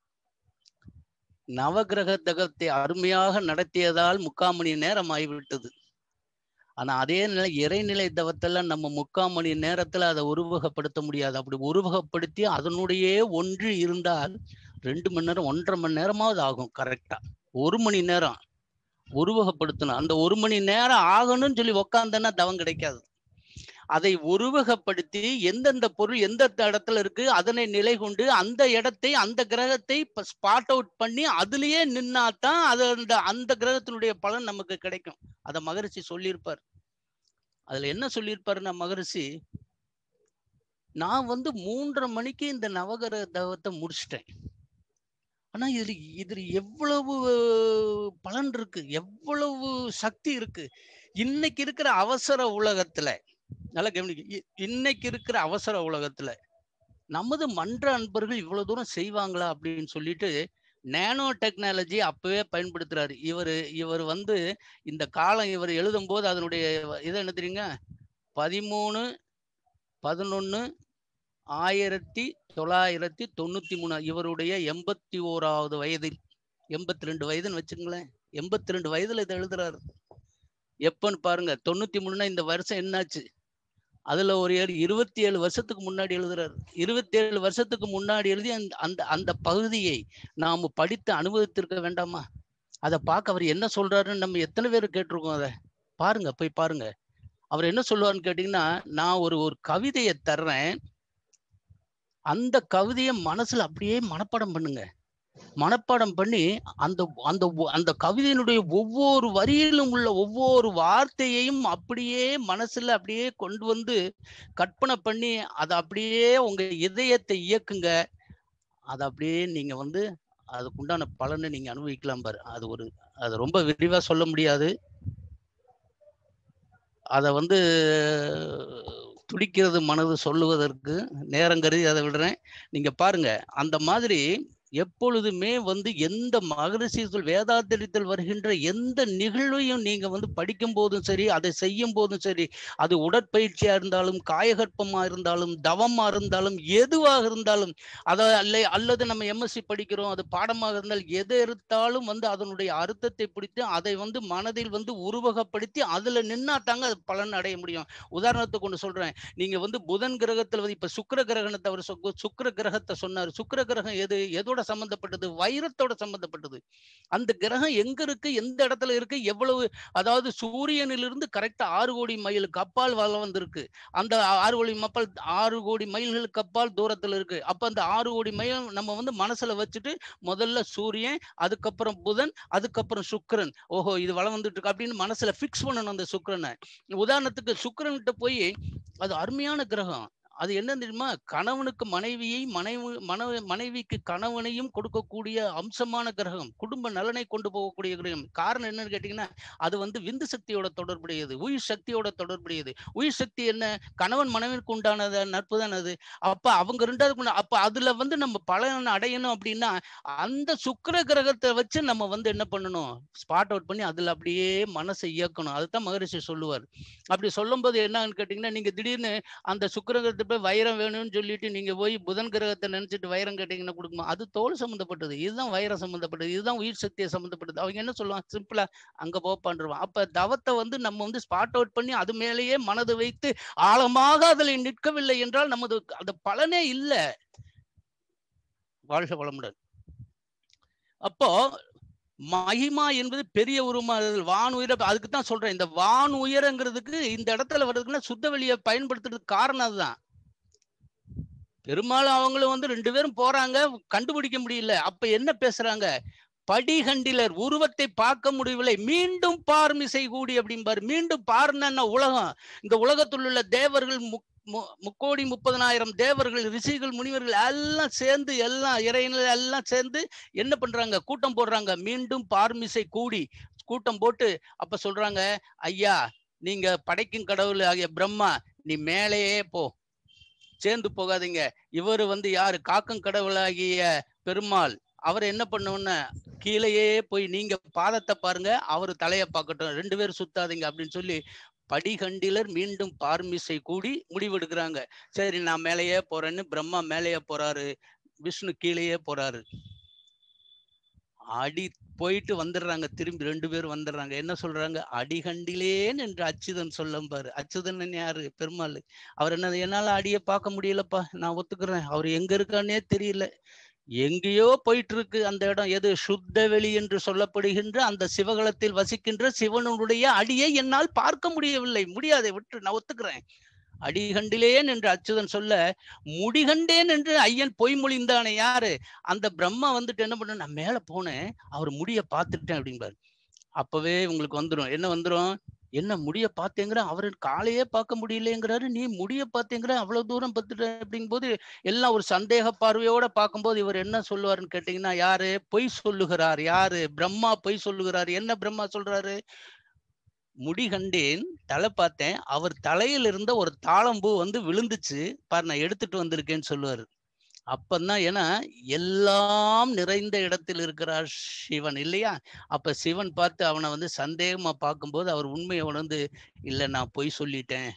நவகிரக தகத்தை அருமையாக நடத்தியதால் முக்கால் மணி நேரம் ஆகிவிட்டது ஆனா அதே நிலை இறைநிலை தவத்துல நம்ம முக்கால் மணி நேரத்துல அதை உருவகப்படுத்த முடியாது அப்படி உருவகப்படுத்தி அதனுடைய ஒன்று இருந்தால் ரெண்டு மணி நேரம் ஒன்றரை மணி நேரமாவது ஆகும் கரெக்டா ஒரு மணி நேரம் உருவகப்படுத்தணும் அந்த ஒரு மணி நேரம் ஆகணும்னு சொல்லி உக்காந்தன்னா தவம் கிடைக்காது அதை உருவகப்படுத்தி எந்தெந்த பொருள் எந்த இடத்துல இருக்கு அதனை நிலை கொண்டு அந்த இடத்தை அந்த கிரகத்தை ஸ்பாட் அவுட் பண்ணி அதுலயே நின்னாதான் அது அந்த அந்த கிரகத்தினுடைய பலன் நமக்கு கிடைக்கும் அதை மகரிஷி சொல்லியிருப்பார் அதுல என்ன சொல்லியிருப்பாருன்னா மகரிஷி நான் வந்து மூன்றரை மணிக்கு இந்த நவகிரக தவத்தை முடிச்சிட்டேன் ஆனா இதுல இதுல எவ்வளவு பலன் இருக்கு எவ்வளவு சக்தி இருக்கு இன்னைக்கு இருக்கிற அவசர உலகத்துல நல்லா கவனிக்க இன்னைக்கு இருக்கிற அவசர உலகத்துல நமது மன்ற அன்பர்கள் இவ்வளவு தூரம் செய்வாங்களா அப்படின்னு சொல்லிட்டு நேனோ டெக்னாலஜி அப்பவே பயன்படுத்துறாரு இவர் இவர் வந்து இந்த காலம் இவர் எழுதும் போது அதனுடைய இதை என்ன தெரியுங்க பதிமூணு பதினொன்னு ஆயிரத்தி தொள்ளாயிரத்தி தொண்ணூத்தி மூணு இவருடைய எண்பத்தி ஓராவது வயதில் எண்பத்தி ரெண்டு வயதுன்னு வச்சுங்களேன் எண்பத்தி ரெண்டு வயதுல இதை எழுதுறாரு எப்பன்னு பாருங்க தொண்ணூத்தி மூணுனா இந்த வருஷம் என்னாச்சு அதுல ஒரு ஏழு இருபத்தி ஏழு வருஷத்துக்கு முன்னாடி எழுதுறாரு இருபத்தி ஏழு வருஷத்துக்கு முன்னாடி எழுதி அந்த அந்த அந்த பகுதியை நாம படித்து அனுபவித்திருக்க வேண்டாமா அதை பார்க்க அவர் என்ன சொல்றாருன்னு நம்ம எத்தனை பேர் கேட்டிருக்கோம் அதை பாருங்க போய் பாருங்க அவர் என்ன சொல்லுவாருன்னு கேட்டீங்கன்னா நான் ஒரு ஒரு கவிதையை தர்றேன் அந்த கவிதையை மனசுல அப்படியே மனப்பாடம் பண்ணுங்க மனப்பாடம் பண்ணி அந்த அந்த ஒ- அந்த கவிதையினுடைய ஒவ்வொரு வரியிலும் உள்ள ஒவ்வொரு வார்த்தையையும் அப்படியே மனசுல அப்படியே கொண்டு வந்து கற்பனை பண்ணி அதை அப்படியே உங்க இதயத்தை இயக்குங்க அதை அப்படியே நீங்க வந்து அதுக்குண்டான பலனை நீங்க அனுபவிக்கலாம் பாரு அது ஒரு அது ரொம்ப விரிவா சொல்ல முடியாது அதை வந்து துடிக்கிறது மனது சொல்லுவதற்கு நேரம் கருதி அதை விடுறேன் நீங்க பாருங்க அந்த மாதிரி எப்பொழுதுமே வந்து எந்த மகரிஷிகள் வேதாந்தரித்தல் வருகின்ற எந்த நிகழ்வையும் நீங்க வந்து படிக்கும் போதும் சரி அதை செய்யும் போதும் சரி அது உடற்பயிற்சியா இருந்தாலும் காயகற்பமா இருந்தாலும் தவமா இருந்தாலும் எதுவாக இருந்தாலும் அதை அல்ல அல்லது நம்ம எம்எஸ்சி படிக்கிறோம் அது பாடமாக இருந்தால் எது எடுத்தாலும் வந்து அதனுடைய அர்த்தத்தை பிடித்து அதை வந்து மனதில் வந்து உருவகப்படுத்தி அதுல நின்னா தாங்க அது பலன் அடைய முடியும் உதாரணத்துக்கு ஒன்று சொல்றேன் நீங்க வந்து புதன் கிரகத்துல வந்து இப்ப சுக்கிர கிரகணத்தை அவர் சொ- சுக்கிர கிரகத்தை சொன்னார் சுக்கிர கிரகம் எது எதோட சம்பந்தப்பட்டது வைரத்தோட சம்பந்தப்பட்டது அந்த கிரகம் எங்க இருக்கு எந்த இடத்துல இருக்கு எவ்வளவு அதாவது சூரியனிலிருந்து கரெக்டா ஆறு கோடி மைலுக்கு அப்பால் வளம் வந்திருக்கு அந்த ஆ- ஆறு கோடி மப்பால் ஆறு கோடி மைல்களுக்கு அப்பால் தூரத்துல இருக்கு அப்ப அந்த ஆறு கோடி மைல் நம்ம வந்து மனசுல வச்சுட்டு முதல்ல சூரியன் அதுக்கப்புறம் புதன் அதுக்கப்புறம் சுக்கிரன் ஓஹோ இது வளம் வந்துட்டு இருக்கு அப்படின்னு மனசுல ஃபிக்ஸ் பண்ணணும் அந்த சுக்கிரனை உதாரணத்துக்கு சுக்கிரன்கிட்ட போய் அது அருமையான கிரகம் அது என்ன தெரியுமா கணவனுக்கு மனைவியை மனைவி மனைவி மனைவிக்கு கணவனையும் கொடுக்கக்கூடிய அம்சமான கிரகம் குடும்ப நலனை கொண்டு போகக்கூடிய கிரகம் காரணம் என்னன்னு கேட்டீங்கன்னா அது வந்து விந்து சக்தியோட தொடர்புடையது உயிர் சக்தியோட தொடர்புடையது உயிர் சக்தி என்ன கணவன் மனைவிக்கு உண்டானது நட்பு தான் அது அப்ப அவங்க ரெண்டாவது உண்டா- அப்ப அதுல வந்து நம்ம பலன் அடையணும் அப்படின்னா அந்த சுக்கிர கிரகத்தை வச்சு நம்ம வந்து என்ன பண்ணணும் ஸ்பாட் அவுட் பண்ணி அதுல அப்படியே மனசை இயக்கணும் அதுதான் மகரிஷி சொல்லுவார் அப்படி சொல்லும்போது என்னன்னு கேட்டீங்கன்னா நீங்க திடீர்னு அந்த சுக்கிர கிரகத்தை போய் வைரம் வேணும்னு சொல்லிட்டு நீங்க போய் புதன் கிரகத்தை நினைச்சிட்டு வைரம் கேட்டீங்கன்னா கொடுக்குமா அது தோல் சம்பந்தப்பட்டது இதுதான் வைரம் சம்பந்தப்பட்டது இதுதான் உயிர் சக்தியை சம்பந்தப்பட்டது அவங்க என்ன சொல்லுவாங்க சிம்பிளா அங்க போ பண்றான் அப்ப தவத்தை வந்து நம்ம வந்து ஸ்பாட் அவுட் பண்ணி அது மேலேயே மனது வைத்து ஆழமாக அதில் நிற்கவில்லை என்றால் நமது அந்த பலனே இல்லை வாழ்க வளமுடன் அப்போ மகிமா என்பது பெரிய உருமா வான் உயர அதுக்கு தான் சொல்றேன் இந்த வான் உயரங்கிறதுக்கு இந்த இடத்துல வர்றதுக்குன்னா சுத்த வெளியை பயன்படுத்துறதுக்கு காரணம் அதுதான் பெரும்பாலும் அவங்களும் வந்து ரெண்டு பேரும் போறாங்க கண்டுபிடிக்க முடியல அப்ப என்ன பேசுறாங்க படிகண்டிலர் உருவத்தை பார்க்க முடியவில்லை மீண்டும் பார்மிசை கூடி அப்படிம்பாரு மீண்டும் பார்னா உலகம் இந்த உலகத்தில் உள்ள தேவர்கள் முக்- மு- முக்கோடி முப்பதனாயிரம் தேவர்கள் ரிஷிகள் முனிவர்கள் எல்லாம் சேர்ந்து எல்லாம் இறையினர் எல்லாம் சேர்ந்து என்ன பண்றாங்க கூட்டம் போடுறாங்க மீண்டும் பார்மிசை கூடி கூட்டம் போட்டு அப்ப சொல்றாங்க ஐயா நீங்க படைக்கும் கடவுள் ஆகிய பிரம்மா நீ மேலேயே போ சேர்ந்து போகாதீங்க இவர் வந்து யாரு காக்கும் கடவுளாகிய பெருமாள் அவர் என்ன பண்ணுவோன்னு கீழேயே போய் நீங்க பாதத்தை பாருங்க அவர் தலையை பார்க்கட்டும் ரெண்டு பேரும் சுத்தாதீங்க அப்படின்னு சொல்லி படிகண்டிலர் மீண்டும் பார்மிசை கூடி முடிவெடுக்கிறாங்க சரி நான் மேலேயே போறேன்னு பிரம்மா மேலேயே போறாரு விஷ்ணு கீழேயே போறாரு அடி போயிட்டு வந்துடுறாங்க திரும்பி ரெண்டு பேரும் வந்துடுறாங்க என்ன சொல்றாங்க அடிகண்டிலேன் என்று அச்சுதன் சொல்லும் பாரு அச்சுதன் யாரு பெருமாள் அவர் என்ன என்னால அடியை பார்க்க முடியலப்பா நான் ஒத்துக்கிறேன் அவர் எங்க இருக்கான்னே தெரியல எங்கேயோ போயிட்டு இருக்கு அந்த இடம் எது சுத்த வெளி என்று சொல்லப்படுகின்ற அந்த சிவகலத்தில் வசிக்கின்ற சிவனுடைய அடியை என்னால் பார்க்க முடியவில்லை முடியாதை விட்டு நான் ஒத்துக்கிறேன் அடிகண்டிலேன் என்று அச்சுதன் சொல்ல முடிகண்டேன் என்று ஐயன் பொய்மொழிந்தானே யாரு அந்த பிரம்மா வந்துட்டு என்ன பண்ண நான் மேல போனேன் அவர் முடிய பார்த்துட்டேன் அப்படிம்பாரு அப்பவே உங்களுக்கு வந்துரும் என்ன வந்துரும் என்ன முடிய பார்த்தேங்கிற அவர் காலையே பார்க்க முடியலங்கிறாரு நீ முடிய பார்த்தேங்கிற அவ்வளவு தூரம் பார்த்துட்ட அப்படிங்கும்போது எல்லாம் ஒரு சந்தேக பார்வையோட பார்க்கும்போது இவர் என்ன சொல்லுவாருன்னு கேட்டீங்கன்னா யாரு பொய் சொல்லுகிறார் யாரு பிரம்மா பொய் சொல்லுகிறார் என்ன பிரம்மா சொல்றாரு முடி கண்டேன் தலை பார்த்தேன் அவர் தலையில இருந்த ஒரு தாளம்பூ வந்து விழுந்துச்சு பாரு நான் எடுத்துட்டு வந்திருக்கேன்னு சொல்லுவாரு அப்பந்தான் ஏன்னா எல்லாம் நிறைந்த இடத்தில் இருக்கிறார் சிவன் இல்லையா அப்ப சிவன் பார்த்து அவனை வந்து சந்தேகமா பார்க்கும்போது அவர் உண்மையை உணர்ந்து இல்ல நான் பொய் சொல்லிட்டேன்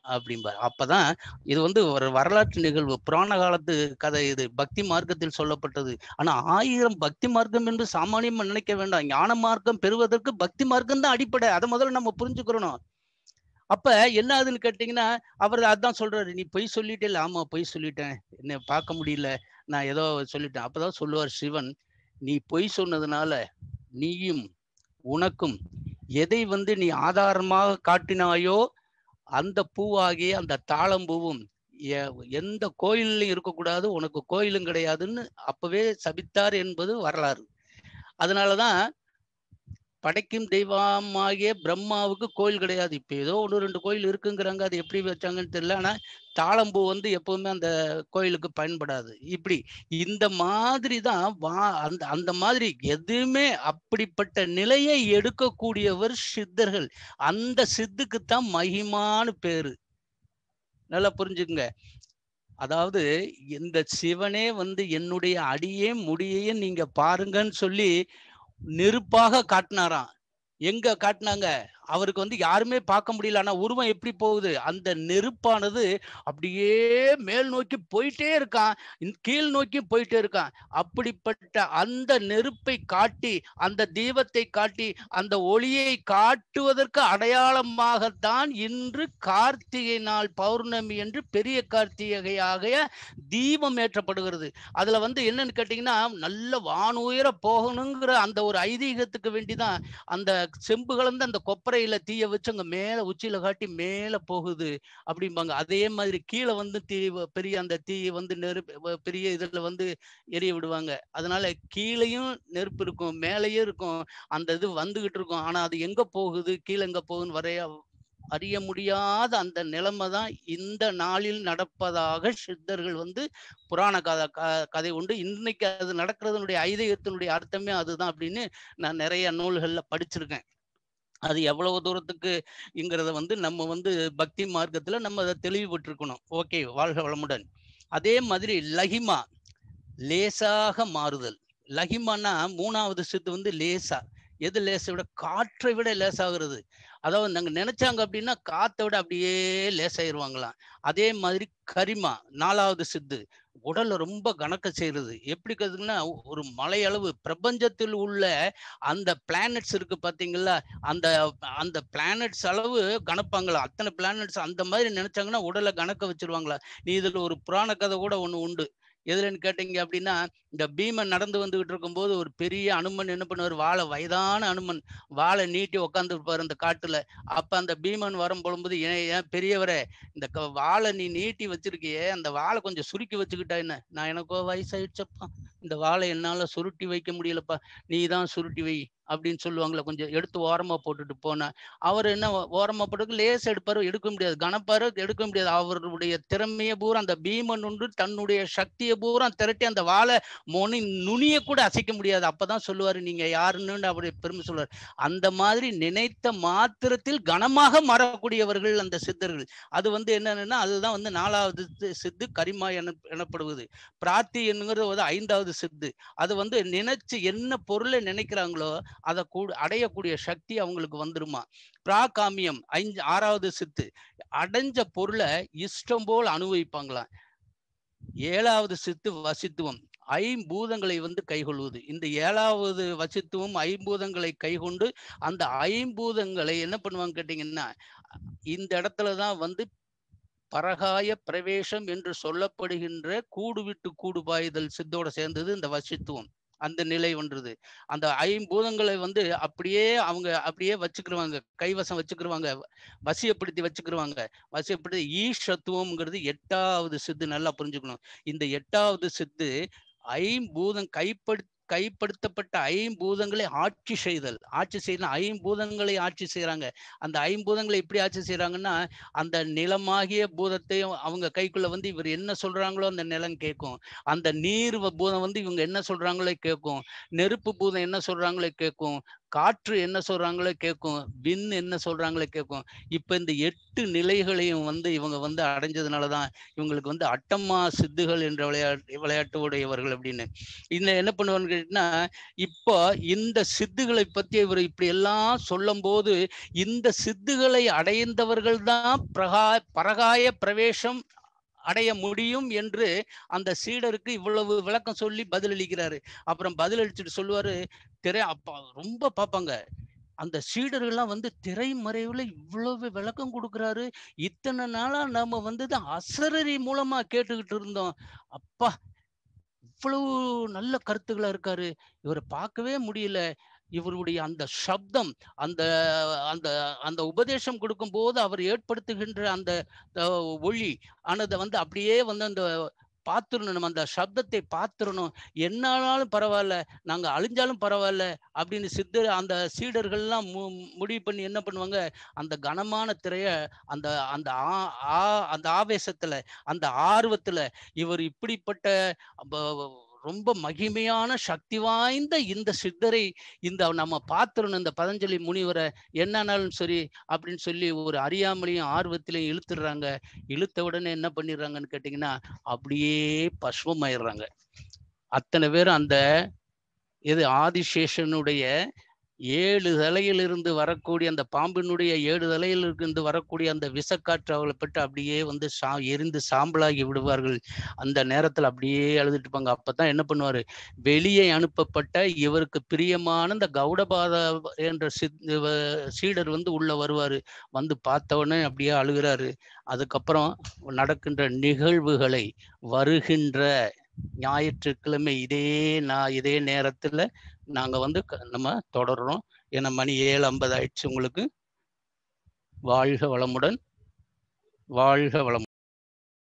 அப்படிம்பார் அப்பதான் இது வந்து ஒரு வரலாற்று நிகழ்வு புராண காலத்து கதை இது பக்தி மார்க்கத்தில் சொல்லப்பட்டது ஆனா ஆயிரம் பக்தி மார்க்கம் என்று சாமானியமா நினைக்க வேண்டாம் ஞான மார்க்கம் பெறுவதற்கு பக்தி மார்க்கம் தான் அடிப்படை அதை முதல்ல நம்ம புரிஞ்சுக்கிறணும் அப்ப என்ன ஆகுதுன்னு கேட்டீங்கன்னா அவர் அதான் சொல்றாரு நீ பொய் சொல்லிட்டே இல்ல ஆமா பொய் சொல்லிட்டேன் என்ன பார்க்க முடியல நான் ஏதோ சொல்லிட்டேன் அப்பதான் சொல்லுவார் சிவன் நீ பொய் சொன்னதுனால நீயும் உனக்கும் எதை வந்து நீ ஆதாரமாக காட்டினாயோ அந்த பூவாகிய அந்த தாளம்பூவும் எ- எந்த கோயில்லையும் இருக்கக்கூடாது உனக்கு கோயிலும் கிடையாதுன்னு அப்பவே சபித்தார் என்பது வரலாறு அதனாலதான் படைக்கும் தெய்வமாகிய பிரம்மாவுக்கு கோயில் கிடையாது இப்ப ஏதோ ஒன்று ரெண்டு கோயில் இருக்குங்கிறாங்க அது எப்படி வச்சாங்கன்னு தெரியல ஆனா தாளம்பூ வந்து எப்பவுமே அந்த கோயிலுக்கு பயன்படாது இப்படி இந்த மாதிரி தான் வா அந்த அந்த மாதிரி எதுவுமே அப்படிப்பட்ட நிலையை எடுக்கக்கூடியவர் சித்தர்கள் அந்த சித்துக்குத்தான் மகிமான்னு பேரு நல்லா புரிஞ்சுக்குங்க அதாவது இந்த சிவனே வந்து என்னுடைய அடியே முடியையும் நீங்க பாருங்கன்னு சொல்லி நெருப்பாக காட்டினாராம் எங்க காட்டினாங்க அவருக்கு வந்து யாருமே பார்க்க முடியல ஆனா உருவம் எப்படி போகுது அந்த நெருப்பானது அப்படியே மேல் நோக்கி போயிட்டே இருக்கான் இந்த கீழ் நோக்கி போயிட்டே இருக்கான் அப்படிப்பட்ட அந்த நெருப்பை காட்டி அந்த தீபத்தை காட்டி அந்த ஒளியை காட்டுவதற்கு அடையாளமாகத்தான் இன்று கார்த்திகை நாள் பௌர்ணமி என்று பெரிய கார்த்திகையாக தீபம் ஏற்றப்படுகிறது அதுல வந்து என்னன்னு கேட்டீங்கன்னா நல்ல வானுயர போகணுங்கிற அந்த ஒரு ஐதீகத்துக்கு வேண்டிதான் அந்த செம்பு கலந்து அந்த கொப்பரையில தீய வச்சு அங்க மேல உச்சியில காட்டி மேல போகுது அப்படிம்பாங்க அதே மாதிரி கீழே வந்து தீ வ- பெரிய அந்த தீ வந்து நெருப்பு வ- பெரிய இதுல வந்து எரிய விடுவாங்க அதனால கீழேயும் நெருப்பு இருக்கும் மேலேயும் இருக்கும் அந்த இது வந்துகிட்டு இருக்கும் ஆனா அது எங்க போகுது கீழே எங்க போகுதுன்னு வரைய அறிய முடியாத அந்த நிலைமை தான் இந்த நாளில் நடப்பதாக சித்தர்கள் வந்து புராண கதை க- கதை உண்டு இன்னைக்கு அது நடக்கிறதுனுடைய ஐதீகத்தினுடைய அர்த்தமே அதுதான் அப்படின்னு நான் நிறைய நூல்கள்ல படிச்சிருக்கேன் அது எவ்வளவு தூரத்துக்குங்கிறத வந்து நம்ம வந்து பக்தி மார்க்கத்துல நம்ம அதை தெளிவுபட்டிருக்கணும் ஓகே வாழ்க வளமுடன் அதே மாதிரி லஹிமா லேசாக மாறுதல் லஹிமானா மூணாவது சித்து வந்து லேசா எது லேசை விட காற்றை விட லேசாகிறது அதாவது நாங்க நினைச்சாங்க அப்படின்னா காத்தை விட அப்படியே லேசாயிருவாங்களாம் அதே மாதிரி கரிமா நாலாவது சித்து உடலை ரொம்ப கணக்க செய்யறது எப்படி கதுன்னா ஒரு மலையளவு பிரபஞ்சத்தில் உள்ள அந்த பிளானட்ஸ் இருக்கு பாத்தீங்களா அந்த அந்த பிளானட்ஸ் அளவு கணப்பாங்களா அத்தனை பிளானட்ஸ் அந்த மாதிரி நினைச்சாங்கன்னா உடலை கணக்க வச்சிருவாங்களா நீ இதுல ஒரு புராண கதை கூட ஒண்ணு உண்டு எதுலன்னு கேட்டீங்க அப்படின்னா இந்த பீமன் நடந்து வந்துகிட்டு இருக்கும்போது ஒரு பெரிய அனுமன் என்ன பண்ணுவார் வாழை வயதான அனுமன் வாழை நீட்டி உட்காந்து இருப்பாரு அந்த காட்டுல அப்ப அந்த பீமன் வரும் பொழுது ஏன் ஏன் பெரியவரே இந்த க- வாழை நீ நீட்டி வச்சிருக்கியே அந்த வாழை கொஞ்சம் சுருக்கி வச்சுக்கிட்டா என்ன நான் எனக்கோ வயசாயிடுச்சப்பா இந்த வாழை என்னால சுருட்டி வைக்க முடியலப்பா நீ தான் சுருட்டி வை அப்படின்னு சொல்லுவாங்களே கொஞ்சம் எடுத்து ஓரமா போட்டுட்டு போனா அவர் என்ன ஓ- ஓரமா போட்டு லேஸ் எடுப்பாரு எடுக்க முடியாது கணப்பாரு எடுக்க முடியாது அவருடைய திறமையை பூரா அந்த பீமன் உண்டு தன்னுடைய சக்தியை பூரா திரட்டி அந்த வாழை மொனி நுனிய கூட அசைக்க முடியாது அப்பதான் சொல்லுவாரு நீங்க யாருன்னு அவருடைய பெருமை சொல்லுவார் அந்த மாதிரி நினைத்த மாத்திரத்தில் கனமாக மாறக்கூடியவர்கள் அந்த சித்தர்கள் அது வந்து என்னன்னா அதுதான் வந்து நாலாவது சி- சித்து கரிமா என எனப்படுவது பிரார்த்தி என்னங்கிறது வந்து ஐந்தாவது சித்து அது வந்து நினைச்சு என்ன பொருளை நினைக்கிறாங்களோ அதை கூ அடையக்கூடிய சக்தி அவங்களுக்கு வந்துருமா பிராகாமியம் ஐந்து ஆறாவது சித்து அடைஞ்ச பொருளை இஷ்டம் போல் அனுபவிப்பாங்களாம் ஏழாவது சித்து வசித்துவம் ஐம்பூதங்களை வந்து கைகொள்வது இந்த ஏழாவது வசித்துவம் ஐம்பூதங்களை கைகொண்டு அந்த ஐம்பூதங்களை என்ன பண்ணுவாங்க கேட்டீங்கன்னா இந்த இடத்துலதான் வந்து பரகாய பிரவேசம் என்று சொல்லப்படுகின்ற கூடு விட்டு கூடு பாய்தல் சித்தோட சேர்ந்தது இந்த வசித்துவம் அந்த நிலை ஒன்றது அந்த ஐம்பூதங்களை வந்து அப்படியே அவங்க அப்படியே வச்சுக்கிருவாங்க கைவசம் வச்சுக்கிருவாங்க வசியப்படுத்தி வச்சுக்கிருவாங்க வசியப்படுத்தி ஈஷத்துவம்ங்கிறது எட்டாவது சித்து நல்லா புரிஞ்சுக்கணும் இந்த எட்டாவது சித்து ஐம்பூதம் கைப்படு கைப்படுத்தப்பட்ட ஐம்பூதங்களை ஆட்சி செய்தல் ஆட்சி செய்யலாம் ஐம்பூதங்களை ஆட்சி செய்யறாங்க அந்த ஐம்பூதங்களை எப்படி ஆட்சி செய்யறாங்கன்னா அந்த நிலமாகிய பூதத்தையும் அவங்க கைக்குள்ள வந்து இவர் என்ன சொல்றாங்களோ அந்த நிலம் கேட்கும் அந்த நீர் வ- பூதம் வந்து இவங்க என்ன சொல்றாங்களோ கேட்கும் நெருப்பு பூதம் என்ன சொல்றாங்களோ கேட்கும் காற்று என்ன சொல்றாங்களோ கேட்கும் விண் என்ன சொல்றாங்களோ கேட்கும் இப்ப இந்த எட்டு நிலைகளையும் வந்து இவங்க வந்து அடைஞ்சதுனாலதான் இவங்களுக்கு வந்து அட்டம்மா சித்துகள் என்ற விளையாட்டு விளையாட்டு உடையவர்கள் அப்படின்னு இந்த என்ன பண்ணுவான்னு கேட்டீங்கன்னா இப்போ இந்த சித்துகளை பத்தி இவர் இப்படி எல்லாம் சொல்லும் போது இந்த சித்துகளை அடைந்தவர்கள் தான் பிரகா பரகாய பிரவேசம் அடைய முடியும் என்று அந்த சீடருக்கு இவ்வளவு விளக்கம் சொல்லி பதிலளிக்கிறாரு அப்புறம் பதிலளிச்சுட்டு சொல்லுவாரு திரை அப்பா ரொம்ப பார்ப்பாங்க அந்த சீடர்கள்லாம் வந்து திரைமறைவுல இவ்வளவு விளக்கம் கொடுக்குறாரு இத்தனை நாளா நம்ம வந்து தான் அசரரி மூலமா கேட்டுக்கிட்டு இருந்தோம் அப்பா இவ்வளவு நல்ல கருத்துக்களா இருக்காரு இவரை பார்க்கவே முடியல இவருடைய அந்த சப்தம் அந்த அந்த அந்த உபதேசம் கொடுக்கும் போது அவர் ஏற்படுத்துகின்ற அந்த அஹ், ஒளி ஆனதை வந்து அப்படியே வந்து அந்த பார்த்துடணும் நம்ம அந்த சப்தத்தை பார்த்துடணும் என்னாலும் பரவாயில்ல நாங்க அழிஞ்சாலும் பரவாயில்ல அப்படின்னு சித்தர் அந்த சீடர்கள்லாம் மு முடிவு பண்ணி என்ன பண்ணுவாங்க அந்த கனமான திரைய அந்த அந்த ஆ- ஆ- அந்த ஆவேசத்துல அந்த ஆர்வத்துல இவர் இப்படிப்பட்ட ப- ரொம்ப மகிமையான சக்தி வாய்ந்த இந்த சித்தரை இந்த நம்ம பார்த்துடணும் இந்த பதஞ்சலி முனிவரை என்னன்னாலும் சரி அப்படின்னு சொல்லி ஒரு அறியாமலையும் ஆர்வத்திலையும் இழுத்துடுறாங்க இழுத்த உடனே என்ன பண்ணிடுறாங்கன்னு கேட்டிங்கன்னா அப்படியே பஸ்வமாயிடுறாங்க அத்தனை பேரும் அந்த இது ஆதிசேஷனுடைய ஏழு தலையிலிருந்து வரக்கூடிய அந்த பாம்பினுடைய ஏழு தலையிலிருந்து வரக்கூடிய அந்த விஷக்காற்று அவளை பட்டு அப்படியே வந்து சா எரிந்து சாம்பலாகி விடுவார்கள் அந்த நேரத்துல அப்படியே அழுதுட்டு இருப்பாங்க அப்பதான் என்ன பண்ணுவாரு வெளியே அனுப்பப்பட்ட இவருக்கு பிரியமான இந்த கௌடபாத என்ற சித் இவ- சீடர் வந்து உள்ள வருவாரு வந்து பார்த்த உடனே அப்படியே அழுகிறாரு அதுக்கப்புறம் நடக்கின்ற நிகழ்வுகளை வருகின்ற ஞாயிற்றுக்கிழமை இதே நான் இதே நேரத்துல நாங்க வந்து க- நம்ம தொடர்றோம் ஏன்னா மணி ஏழு ஐம்பது ஆயிடுச்சு உங்களுக்கு வாழ்க வளமுடன் வாழ்க வளமுடன்